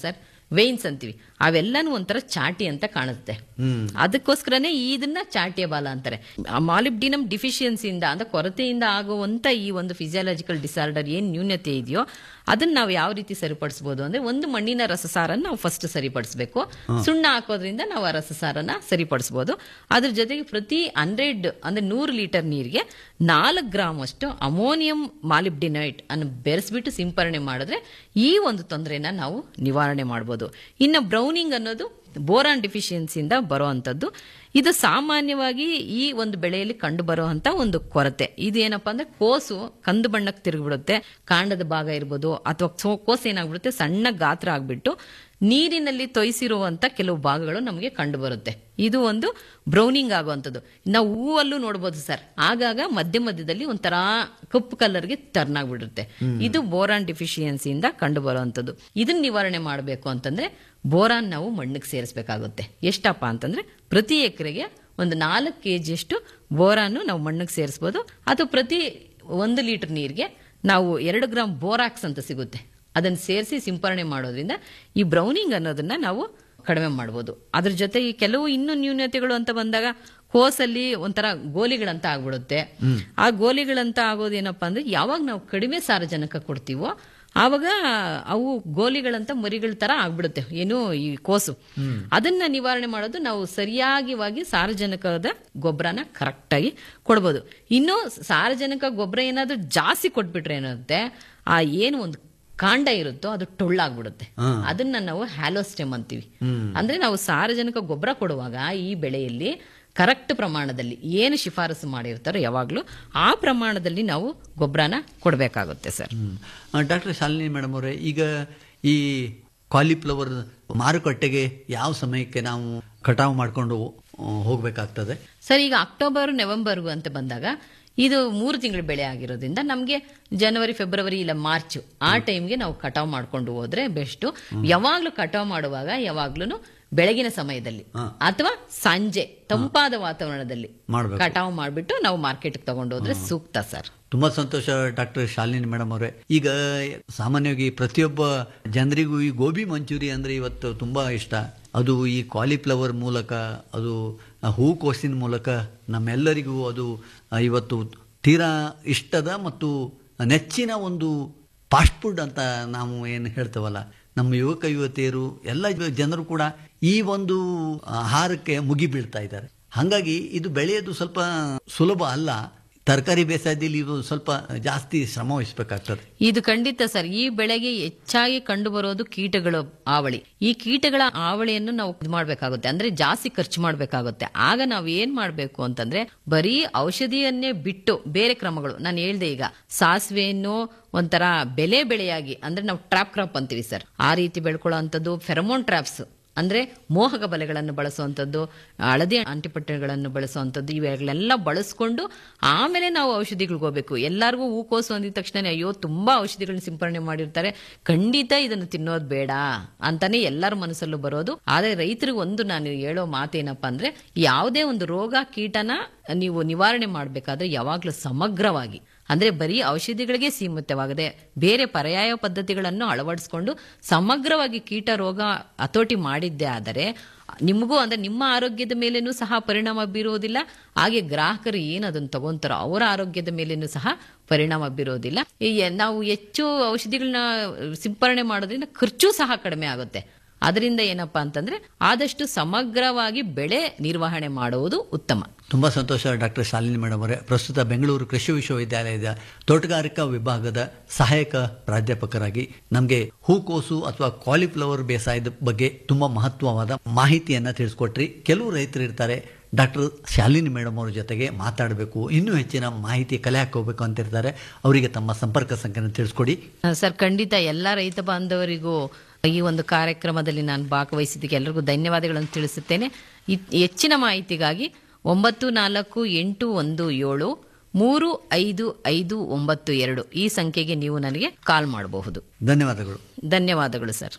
ವೇನ್ಸ್ ಅಂತೀವಿ ಅವೆಲ್ಲನೂ ಒಂಥರ ಚಾಟಿ ಅಂತ ಕಾಣುತ್ತೆ ಅದಕ್ಕೋಸ್ಕರನೇ ಇದನ್ನ ಚಾಟಿಯ ಬಾಲ ಅಂತಾರೆ ಮಾಲಿಬ್ಡಿನಮ್ ಡಿಫಿಷಿಯನ್ಸಿಯಿಂದ ಅಂದ್ರೆ ಕೊರತೆಯಿಂದ ಆಗುವಂತ ಈ ಒಂದು ಫಿಸಿಯಾಲಜಿಕಲ್ ಡಿಸಾರ್ಡರ್ ಏನ್ ನ್ಯೂನ್ಯತೆ ಇದೆಯೋ ಅದನ್ನ ನಾವು ಯಾವ ರೀತಿ ಸರಿಪಡಿಸಬಹುದು ಅಂದ್ರೆ ಒಂದು ಮಣ್ಣಿನ ರಸಸಾರನ್ನ ನಾವು ಫಸ್ಟ್ ಸರಿಪಡಿಸಬೇಕು ಸುಣ್ಣ ಹಾಕೋದ್ರಿಂದ ನಾವು ಆ ರಸಸಾರನ ಸರಿಪಡಿಸಬಹುದು ಅದ್ರ ಜೊತೆಗೆ ಪ್ರತಿ ಹಂಡ್ರೆಡ್ ಅಂದ್ರೆ ನೂರು ಲೀಟರ್ ನೀರಿಗೆ ನಾಲ್ಕು ಗ್ರಾಮ್ ಅಷ್ಟು ಅಮೋನಿಯಂ ಮಾಲಿಬ್ಡಿನೈಟ್ ಅನ್ನು ಬೆರೆಸ್ಬಿಟ್ಟು ಸಿಂಪರಣೆ ಮಾಡಿದ್ರೆ ಈ ಒಂದು ತೊಂದರೆನ ನಾವು ನಿವಾರಣೆ ಮಾಡ್ಬೋದು ಇನ್ನು ಬ್ರೌನಿಂಗ್ ಅನ್ನೋದು ಬೋರಾನ್ ಡಿಫಿಷಿಯನ್ಸಿಯಿಂದ ಬರುವಂಥದ್ದು ಇದು ಸಾಮಾನ್ಯವಾಗಿ ಈ ಒಂದು ಬೆಳೆಯಲ್ಲಿ ಕಂಡು ಬರುವಂತ ಒಂದು ಕೊರತೆ ಇದು ಏನಪ್ಪಾ ಅಂದ್ರೆ ಕೋಸು ಕಂದು ಬಣ್ಣಕ್ಕೆ ತಿರುಗಿಬಿಡುತ್ತೆ ಕಾಂಡದ ಭಾಗ ಇರ್ಬೋದು ಅಥವಾ ಸೋ- ಕೋಸು ಏನಾಗ್ಬಿಡುತ್ತೆ ಸಣ್ಣ ಗಾತ್ರ ಆಗ್ಬಿಟ್ಟು ನೀರಿನಲ್ಲಿ ತೊಯ್ಸಿರುವಂತ ಕೆಲವು ಭಾಗಗಳು ನಮಗೆ ಕಂಡು ಬರುತ್ತೆ ಇದು ಒಂದು ಬ್ರೌನಿಂಗ್ ಆಗುವಂಥದ್ದು ನಾವು ಹೂವಲ್ಲೂ ನೋಡ್ಬೋದು ಸರ್ ಆಗಾಗ ಮಧ್ಯ ಮಧ್ಯದಲ್ಲಿ ಒಂಥರ ಕಪ್ಪು ಕಲರ್ಗೆ ಟರ್ನ್ ಆಗ್ಬಿಡುತ್ತೆ ಇದು ಬೋರಾನ್ ಡಿಫಿಷಿಯನ್ಸಿಯಿಂದ ಕಂಡು ಬರುವಂಥದ್ದು ಇದನ್ನ ನಿವಾರಣೆ ಮಾಡಬೇಕು ಅಂತಂದ್ರೆ ಬೋರಾನ್ ನಾವು ಮಣ್ಣಿಗೆ ಸೇರಿಸಬೇಕಾಗುತ್ತೆ ಎಷ್ಟಪ್ಪ ಅಂತಂದ್ರೆ ಪ್ರತಿ ಎಕರೆಗೆ ಒಂದು ನಾಲ್ಕು ಕೆ ಜಿಯಷ್ಟು ಬೋರಾನು ನಾವು ಮಣ್ಣಿಗೆ ಸೇರಿಸ್ಬೋದು ಅಥವಾ ಪ್ರತಿ ಒಂದು ಲೀಟರ್ ನೀರಿಗೆ ನಾವು ಎರಡು ಗ್ರಾಮ್ ಬೋರಾಕ್ಸ್ ಅಂತ ಸಿಗುತ್ತೆ ಅದನ್ನು ಸೇರಿಸಿ ಸಿಂಪರಣೆ ಮಾಡೋದ್ರಿಂದ ಈ ಬ್ರೌನಿಂಗ್ ಅನ್ನೋದನ್ನ ನಾವು ಕಡಿಮೆ ಮಾಡ್ಬೋದು ಅದ್ರ ಜೊತೆಗೆ ಕೆಲವು ಇನ್ನೂ ನ್ಯೂನತೆಗಳು ಅಂತ ಬಂದಾಗ ಕೋಸಲ್ಲಿ ಒಂಥರ ಗೋಲಿಗಳಂತ ಆಗ್ಬಿಡುತ್ತೆ ಆ ಗೋಲಿಗಳಂತ ಆಗೋದೇನಪ್ಪ ಅಂದ್ರೆ ಯಾವಾಗ ನಾವು ಕಡಿಮೆ ಸಾರಜನಕ ಕೊಡ್ತೀವೋ ಆವಾಗ ಅವು ಗೋಲಿಗಳಂತ ಮರಿಗಳ ತರ ಆಗ್ಬಿಡುತ್ತೆ ಏನು ಈ ಕೋಸು ಅದನ್ನ ನಿವಾರಣೆ ಮಾಡೋದು ನಾವು ಸರಿಯಾಗಿವಾಗಿ ಸಾರಜನಕದ ಗೊಬ್ಬರನ ಕರೆಕ್ಟಾಗಿ ಕೊಡ್ಬೋದು ಇನ್ನು ಸಾರಜನಕ ಗೊಬ್ಬರ ಏನಾದ್ರೂ ಜಾಸ್ತಿ ಕೊಟ್ಬಿಟ್ರೆ ಏನಾಗುತ್ತೆ ಆ ಏನು ಒಂದು ಕಾಂಡ ಇರುತ್ತೋ ಅದು ಟೊಳ್ಳಾಗ್ಬಿಡುತ್ತೆ ಅದನ್ನ ನಾವು ಹ್ಯಾಲೋಸ್ಟೆಮ್ ಅಂತೀವಿ ಅಂದ್ರೆ ನಾವು ಸಾರಜನಕ ಗೊಬ್ಬರ ಕೊಡುವಾಗ ಈ ಬೆಳೆಯಲ್ಲಿ ಕರೆಕ್ಟ್ ಪ್ರಮಾಣದಲ್ಲಿ ಏನು ಶಿಫಾರಸು ಮಾಡಿರ್ತಾರೋ ಯಾವಾಗಲೂ ಆ ಪ್ರಮಾಣದಲ್ಲಿ ನಾವು ಗೊಬ್ಬರನ ಕೊಡಬೇಕಾಗುತ್ತೆ ಸರ್ ಡಾಕ್ಟರ್ ಶಾಲಿನಿ ಮೇಡಮ್ ಅವರೇ ಈಗ ಈ ಕಾಲಿಫ್ಲವರ್ ಮಾರುಕಟ್ಟೆಗೆ ಯಾವ ಸಮಯಕ್ಕೆ ನಾವು ಕಟಾವು ಮಾಡಿಕೊಂಡು ಹೋಗಬೇಕಾಗ್ತದೆ ಸರ್ ಈಗ ಅಕ್ಟೋಬರ್ ನವೆಂಬರ್ಗೂ ಅಂತ ಬಂದಾಗ ಇದು ಮೂರು ತಿಂಗಳ ಬೆಳೆ ಆಗಿರೋದ್ರಿಂದ ನಮಗೆ ಜನವರಿ ಫೆಬ್ರವರಿ ಇಲ್ಲ ಮಾರ್ಚ್ ಆ ಟೈಮ್ಗೆ ನಾವು ಕಟಾವ್ ಮಾಡ್ಕೊಂಡು ಹೋದ್ರೆ ಬೆಸ್ಟ್ ಯಾವಾಗ್ಲೂ ಕಟಾವ್ ಮಾಡುವಾಗ ಯಾವಾಗ್ಲೂ ಬೆಳಗಿನ ಸಮಯದಲ್ಲಿ ಅಥವಾ ಸಂಜೆ ತಂಪಾದ ವಾತಾವರಣದಲ್ಲಿ ಮಾಡ್ಬೇಕು. ಕಟಾವ್ ಮಾಡ್ಬಿಟ್ಟು ನಾವು ಮಾರ್ಕೆಟ್ ತಗೊಂಡು ಹೋದ್ರೆ ಸೂಕ್ತ ಸರ್ ತುಂಬಾ ಸಂತೋಷ ಡಾಕ್ಟರ್ ಶಾಲಿನಿ ಮೇಡಮ್ ಅವರೇ ಈಗ ಸಾಮಾನ್ಯವಾಗಿ ಪ್ರತಿಯೊಬ್ಬ ಜನರಿಗೂ ಈ ಗೋಬಿ ಮಂಚೂರಿ ಅಂದ್ರೆ ಇವತ್ತು ತುಂಬಾ ಇಷ್ಟ ಅದು ಈ ಕಾಲಿಫ್ಲವರ್ ಮೂಲಕ ಅದು ಹೂಕೋಸಿನ ಮೂಲಕ ನಮ್ಮೆಲ್ಲರಿಗೂ ಅದು ಆ, ಇವತ್ತು ತೀರಾ ಇಷ್ಟದ ಮತ್ತು ನೆಚ್ಚಿನ ಒಂದು ಫಾಸ್ಟ್ ಫುಡ್ ಅಂತ ನಾವು ಏನು ಹೇಳ್ತೇವಲ್ಲ ನಮ್ಮ ಯುವಕ ಯುವತಿಯರು ಎಲ್ಲ ಜನರು ಕೂಡ ಈ ಒಂದು ಆಹಾರಕ್ಕೆ ಮುಗಿ ಬೀಳ್ತಾ ಇದ್ದಾರೆ ಹಾಗಾಗಿ ಇದು ಬೆಳೆಯೋದು ಸ್ವಲ್ಪ ಸುಲಭ ಅಲ್ಲ ತರಕಾರಿ ಬೇಸಾಯದಲ್ಲಿ ಇದು ಸ್ವಲ್ಪ ಜಾಸ್ತಿ ಶ್ರಮ ವಹಿಸಬೇಕಾಗ್ತದೆ ಇದು ಖಂಡಿತ ಸರ್ ಈ ಬೆಳೆಗೆ ಹೆಚ್ಚಾಗಿ ಕಂಡು ಬರೋದು ಕೀಟಗಳ ಆವಳಿ ಈ ಕೀಟಗಳ ಆವಳಿಯನ್ನು ನಾವು ಇದು ಮಾಡ್ಬೇಕಾಗುತ್ತೆ ಅಂದ್ರೆ ಜಾಸ್ತಿ ಖರ್ಚು ಮಾಡ್ಬೇಕಾಗುತ್ತೆ ಆಗ ನಾವು ಏನ್ ಮಾಡ್ಬೇಕು ಅಂತಂದ್ರೆ ಬರೀ ಔಷಧಿಯನ್ನೇ ಬಿಟ್ಟು ಬೇರೆ ಕ್ರಮಗಳು ನಾನು ಹೇಳ್ದೆ ಈಗ ಸಾಸಿವೆಯನ್ನು ಒಂಥರ ಬೆಲೆ ಬೆಳೆಯಾಗಿ ಅಂದ್ರೆ ನಾವು ಟ್ರಾಪ್ ಕ್ರಾಪ್ ಅಂತೀವಿ ಸರ್ ಆ ರೀತಿ ಬೆಳ್ಕೊಳ್ಳೋ ಅಂಥದ್ದು ಫೆರಮೋನ್ ಟ್ರಾಪ್ಸ್ ಅಂದ್ರೆ ಮೋಹಕ ಬಲೆಗಳನ್ನು ಬಳಸುವಂಥದ್ದು ಹಳದಿ ಅಂಟಿಪಟ್ಟೆಗಳನ್ನು ಬಳಸುವಂಥದ್ದು ಇವೆಲ್ಲ ಬಳಸ್ಕೊಂಡು ಆಮೇಲೆ ನಾವು ಔಷಧಿಗಳಿಗೆ ಹೋಗ್ಬೇಕು ಎಲ್ಲರಿಗೂ ಹೂಕೋಸು ಅಂದಿದ ತಕ್ಷಣ ಅಯ್ಯೋ ತುಂಬಾ ಔಷಧಿಗಳನ್ನ ಸಿಂಪರಣೆ ಮಾಡಿರ್ತಾರೆ ಖಂಡಿತ ಇದನ್ನು ತಿನ್ನೋದು ಬೇಡ ಅಂತಾನೆ ಎಲ್ಲರ ಮನಸ್ಸಲ್ಲೂ ಬರೋದು ಆದ್ರೆ ರೈತರಿಗೆ ಒಂದು ನಾನು ಹೇಳೋ ಮಾತೇನಪ್ಪ ಅಂದ್ರೆ ಯಾವುದೇ ಒಂದು ರೋಗ ಕೀಟನ ನೀವು ನಿವಾರಣೆ ಮಾಡಬೇಕಾದ್ರೆ ಯಾವಾಗಲೂ ಸಮಗ್ರವಾಗಿ ಅಂದ್ರೆ ಬರೀ ಔಷಧಿಗಳಿಗೆ ಸೀಮಿತವಾಗದೆ ಬೇರೆ ಪರ್ಯಾಯ ಪದ್ಧತಿಗಳನ್ನು ಅಳವಡಿಸಿಕೊಂಡು ಸಮಗ್ರವಾಗಿ ಕೀಟ ರೋಗ ಹತೋಟಿ ಮಾಡಿದ್ದೇ ಆದರೆ ನಿಮಗೂ ಅಂದ್ರೆ ನಿಮ್ಮ ಆರೋಗ್ಯದ ಮೇಲೇನೂ ಸಹ ಪರಿಣಾಮ ಬೀರುವುದಿಲ್ಲ ಹಾಗೆ ಗ್ರಾಹಕರು ಏನು ಅದನ್ನು ತಗೊಂತಾರೋ ಅವರ ಆರೋಗ್ಯದ ಮೇಲೇನೂ ಸಹ ಪರಿಣಾಮ ಬೀರೋದಿಲ್ಲ ಈ ನಾವು ಹೆಚ್ಚು ಔಷಧಿಗಳನ್ನ ಸಿಂಪರಣೆ ಮಾಡೋದ್ರಿಂದ ಖರ್ಚು ಸಹ ಕಡಿಮೆ ಆಗುತ್ತೆ ಅದರಿಂದ ಏನಪ್ಪಾ ಅಂತಂದ್ರೆ ಆದಷ್ಟು ಸಮಗ್ರವಾಗಿ ಬೆಳೆ ನಿರ್ವಹಣೆ ಮಾಡುವುದು ಉತ್ತಮ ತುಂಬಾ ಸಂತೋಷ ಡಾಕ್ಟರ್ ಶಾಲಿನಿ ಮೇಡಮ್ ಅವರೇ ಪ್ರಸ್ತುತ ಬೆಂಗಳೂರು ಕೃಷಿ ವಿಶ್ವವಿದ್ಯಾಲಯದ ತೋಟಗಾರಿಕಾ ವಿಭಾಗದ ಸಹಾಯಕ ಪ್ರಾಧ್ಯಾಪಕರಾಗಿ ನಮಗೆ ಹೂಕೋಸು ಅಥವಾ ಕಾಲಿಫ್ಲವರ್ ಬೇಸಾಯದ ಬಗ್ಗೆ ತುಂಬಾ ಮಹತ್ವವಾದ ಮಾಹಿತಿಯನ್ನ ತಿಳಿಸ್ಕೊಟ್ರಿ ಕೆಲವು ರೈತರು ಇರ್ತಾರೆ ಡಾಕ್ಟರ್ ಶಾಲಿನಿ ಮೇಡಮ್ ಅವ್ರ ಜೊತೆಗೆ ಮಾತಾಡಬೇಕು ಇನ್ನೂ ಹೆಚ್ಚಿನ ಮಾಹಿತಿ ಕಲೆ ಹಾಕೋಬೇಕು ಅಂತ ಇರ್ತಾರೆ ಅವರಿಗೆ ತಮ್ಮ ಸಂಪರ್ಕ ಸಂಖ್ಯೆಯನ್ನು ತಿಳಿಸ್ಕೊಡಿ ಸರ್ ಖಂಡಿತ ಎಲ್ಲ ರೈತ ಬಾಂಧವರಿಗೂ ಈ ಒಂದು ಕಾರ್ಯಕ್ರಮದಲ್ಲಿ ನಾನು ಭಾಗವಹಿಸಿದ್ದಕ್ಕೆ ಎಲ್ಲರಿಗೂ ಧನ್ಯವಾದಗಳನ್ನು ತಿಳಿಸುತ್ತೇನೆ ಇತ್- ಹೆಚ್ಚಿನ ಮಾಹಿತಿಗಾಗಿ ಒಂಬತ್ತು ನಾಲ್ಕು ಎಂಟು ಒಂದು ಏಳು ಮೂರು ಐದು ಐದು ಒಂಬತ್ತು ಎರಡು ಈ ಸಂಖ್ಯೆಗೆ ನೀವು ನನಗೆ ಕಾಲ್ ಮಾಡಬಹುದು ಧನ್ಯವಾದಗಳು ಧನ್ಯವಾದಗಳು ಸರ್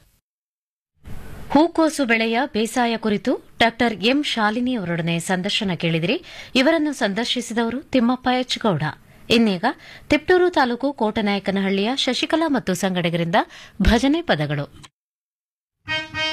ಹೂಕೋಸು ಬೆಳೆಯ ಬೇಸಾಯ ಕುರಿತು ಡಾಕ್ಟರ್ ಎಂ ಶಾಲಿನಿ ಅವರೊಡನೆ ಸಂದರ್ಶನ ಕೇಳಿದಿರಿ ಇವರನ್ನು ಸಂದರ್ಶಿಸಿದವರು ತಿಮ್ಮಪ್ಪ ಎಚ್ ಗೌಡ ಇನ್ನೀಗ ತಿಪ್ಟೂರು ತಾಲೂಕು ಕೋಟನಾಯಕನಹಳ್ಳಿಯ ಶಶಿಕಲಾ ಮತ್ತು ಸಂಗಡಿಗರಿಂದ ಭಜನೆ ಪದಗಳು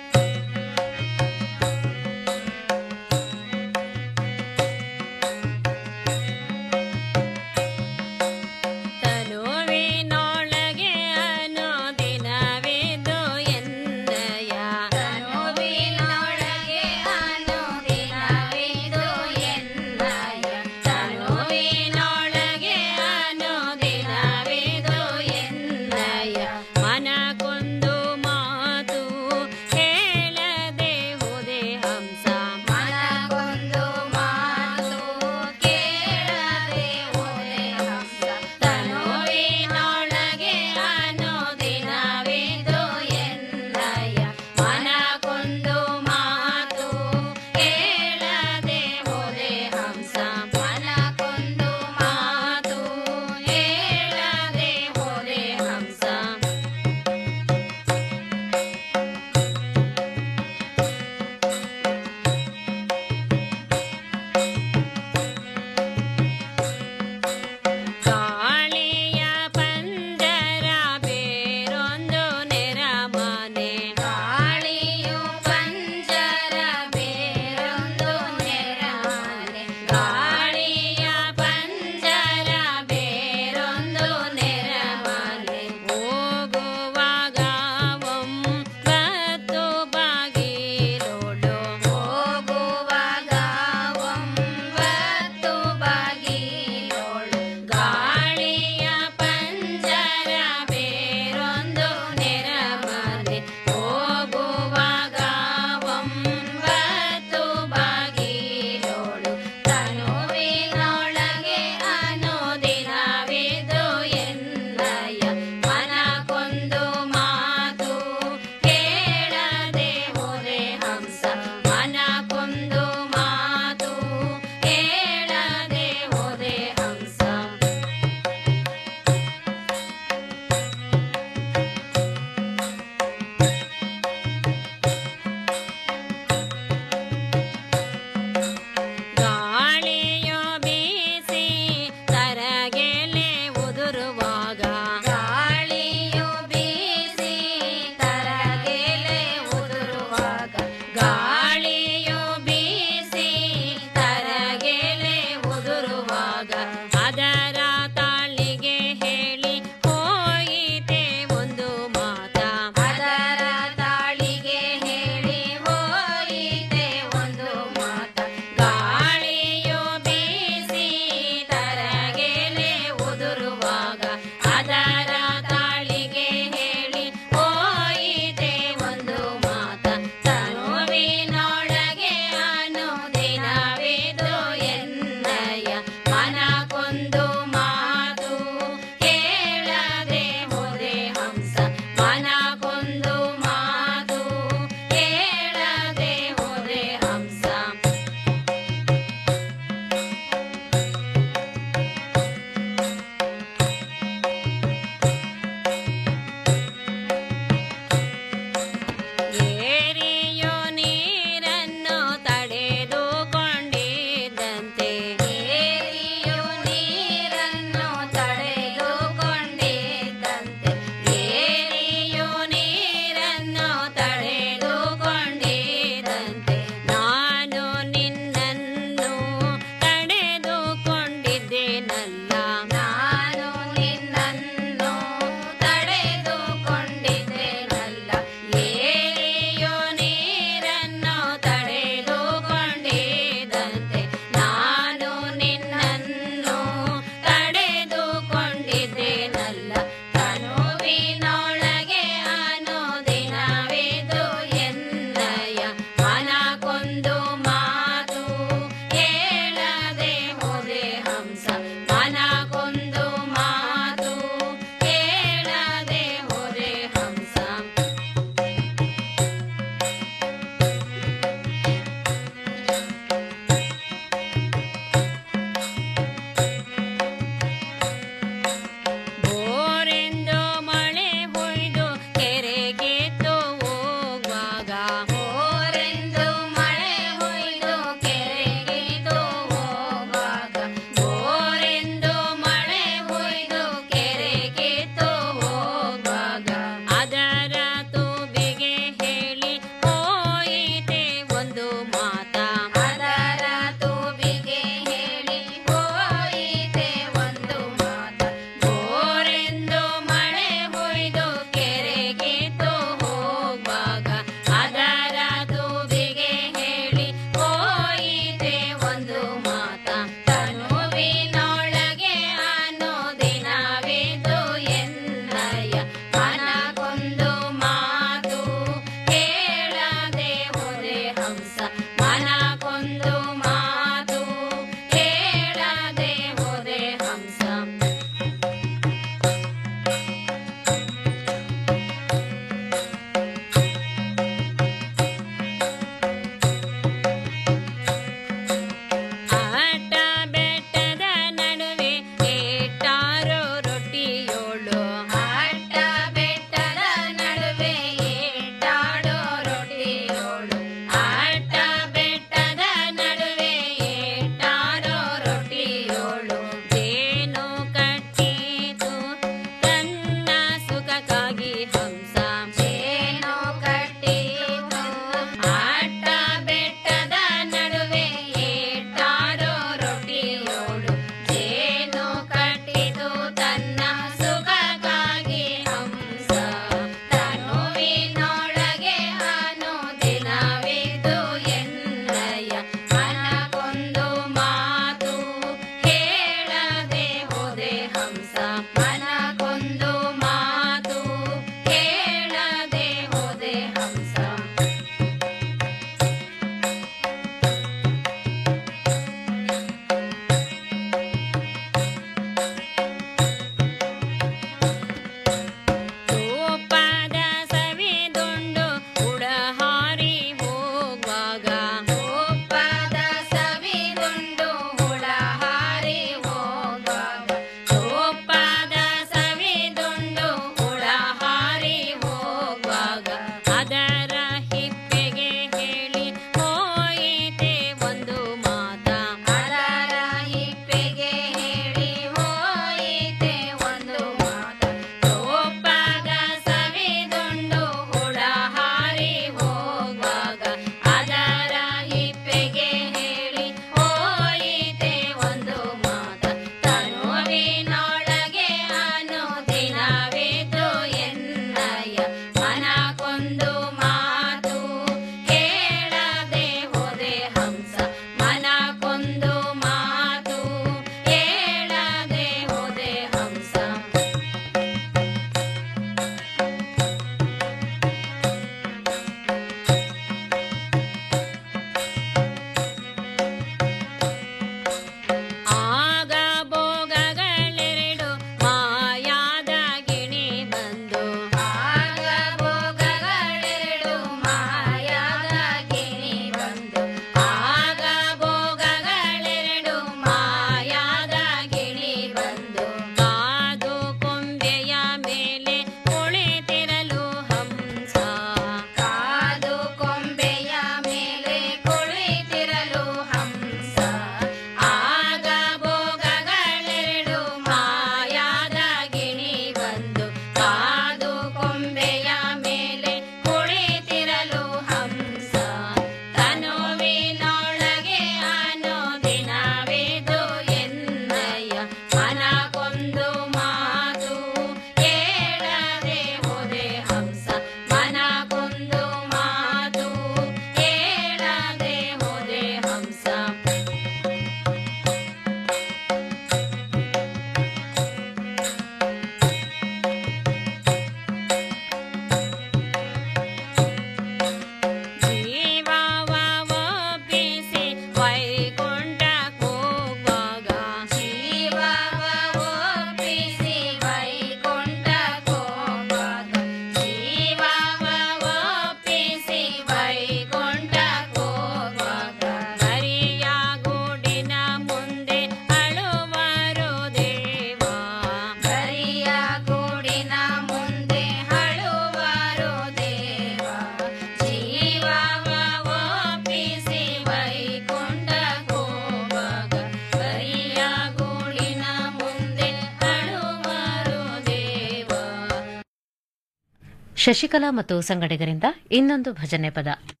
ಶಶಿಕಲಾ ಮತ್ತು ಸಂಗಡಿಗರಿಂದ ಇನ್ನೊಂದು ಭಜನೆ ಪದ